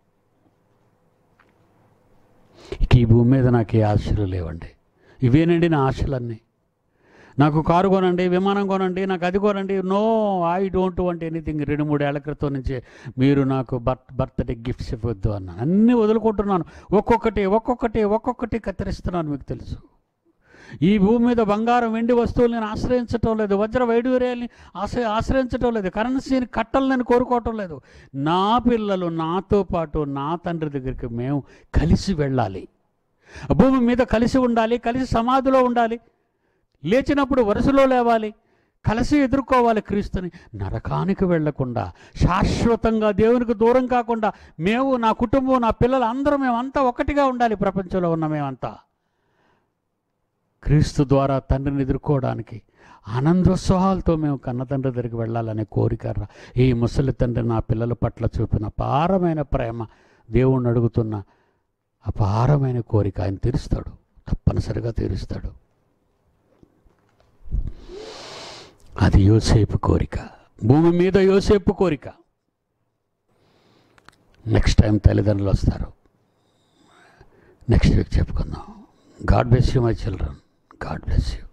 ఇక ఈ భూమి మీద నాకు ఏ ఆశలు లేవండి ఇవేనండి నా ఆశలన్నీ నాకు కారు కొనండి విమానం కొనండి నాకు అది కొనండి no I don't want anything రెండు మూడేళ్ల క్రితం నుంచి మీరు నాకు బర్త్ బర్త్డే గిఫ్ట్స్ ఇవ్వద్దు అన్నాను అన్నీ వదులుకుంటున్నాను ఒక్కొక్కటి ఒక్కొక్కటి ఒక్కొక్కటి కత్తిరిస్తున్నాను మీకు తెలుసు ఈ భూమి మీద బంగారం వెండి వస్తువులు నేను ఆశ్రయించటం లేదు వజ్ర వైడూర్యాల్ని ఆశ్రయ ఆశ్రయించటం లేదు కరెన్సీని కట్టలు నేను కోరుకోవటం లేదు నా పిల్లలు నాతో పాటు నా తండ్రి దగ్గరికి మేము కలిసి వెళ్ళాలి భూమి మీద కలిసి ఉండాలి కలిసి సమాధిలో ఉండాలి లేచినప్పుడు వరుసలో లేవాలి కలిసి ఎదుర్కోవాలి క్రీస్తుని నరకానికి వెళ్లకుండా శాశ్వతంగా దేవునికి దూరం కాకుండా మేము నా కుటుంబం నా పిల్లలు అందరూ మేమంతా ఒకటిగా ఉండాలి ప్రపంచంలో ఉన్న మేమంతా క్రీస్తు ద్వారా తండ్రిని ఎదుర్కోవడానికి ఆనందోత్సవాలతో మేము కన్న తండ్రి దగ్గరికి వెళ్ళాలనే కోరిక రా. ఈ ముసలి తండ్రి నా పిల్లల పట్ల చూపిన అపారమైన ప్రేమ దేవుణ్ణి అడుగుతున్న అపారమైన కోరిక ఆయన తీరుస్తాడు తప్పనిసరిగా తీరుస్తాడు అది యోసేపు కోరిక భూమి మీద యోసేపు కోరిక నెక్స్ట్ టైం తల్లిదండ్రులు వస్తారు నెక్స్ట్ వీక్ చెప్పుకుందాం God bless you my children God bless you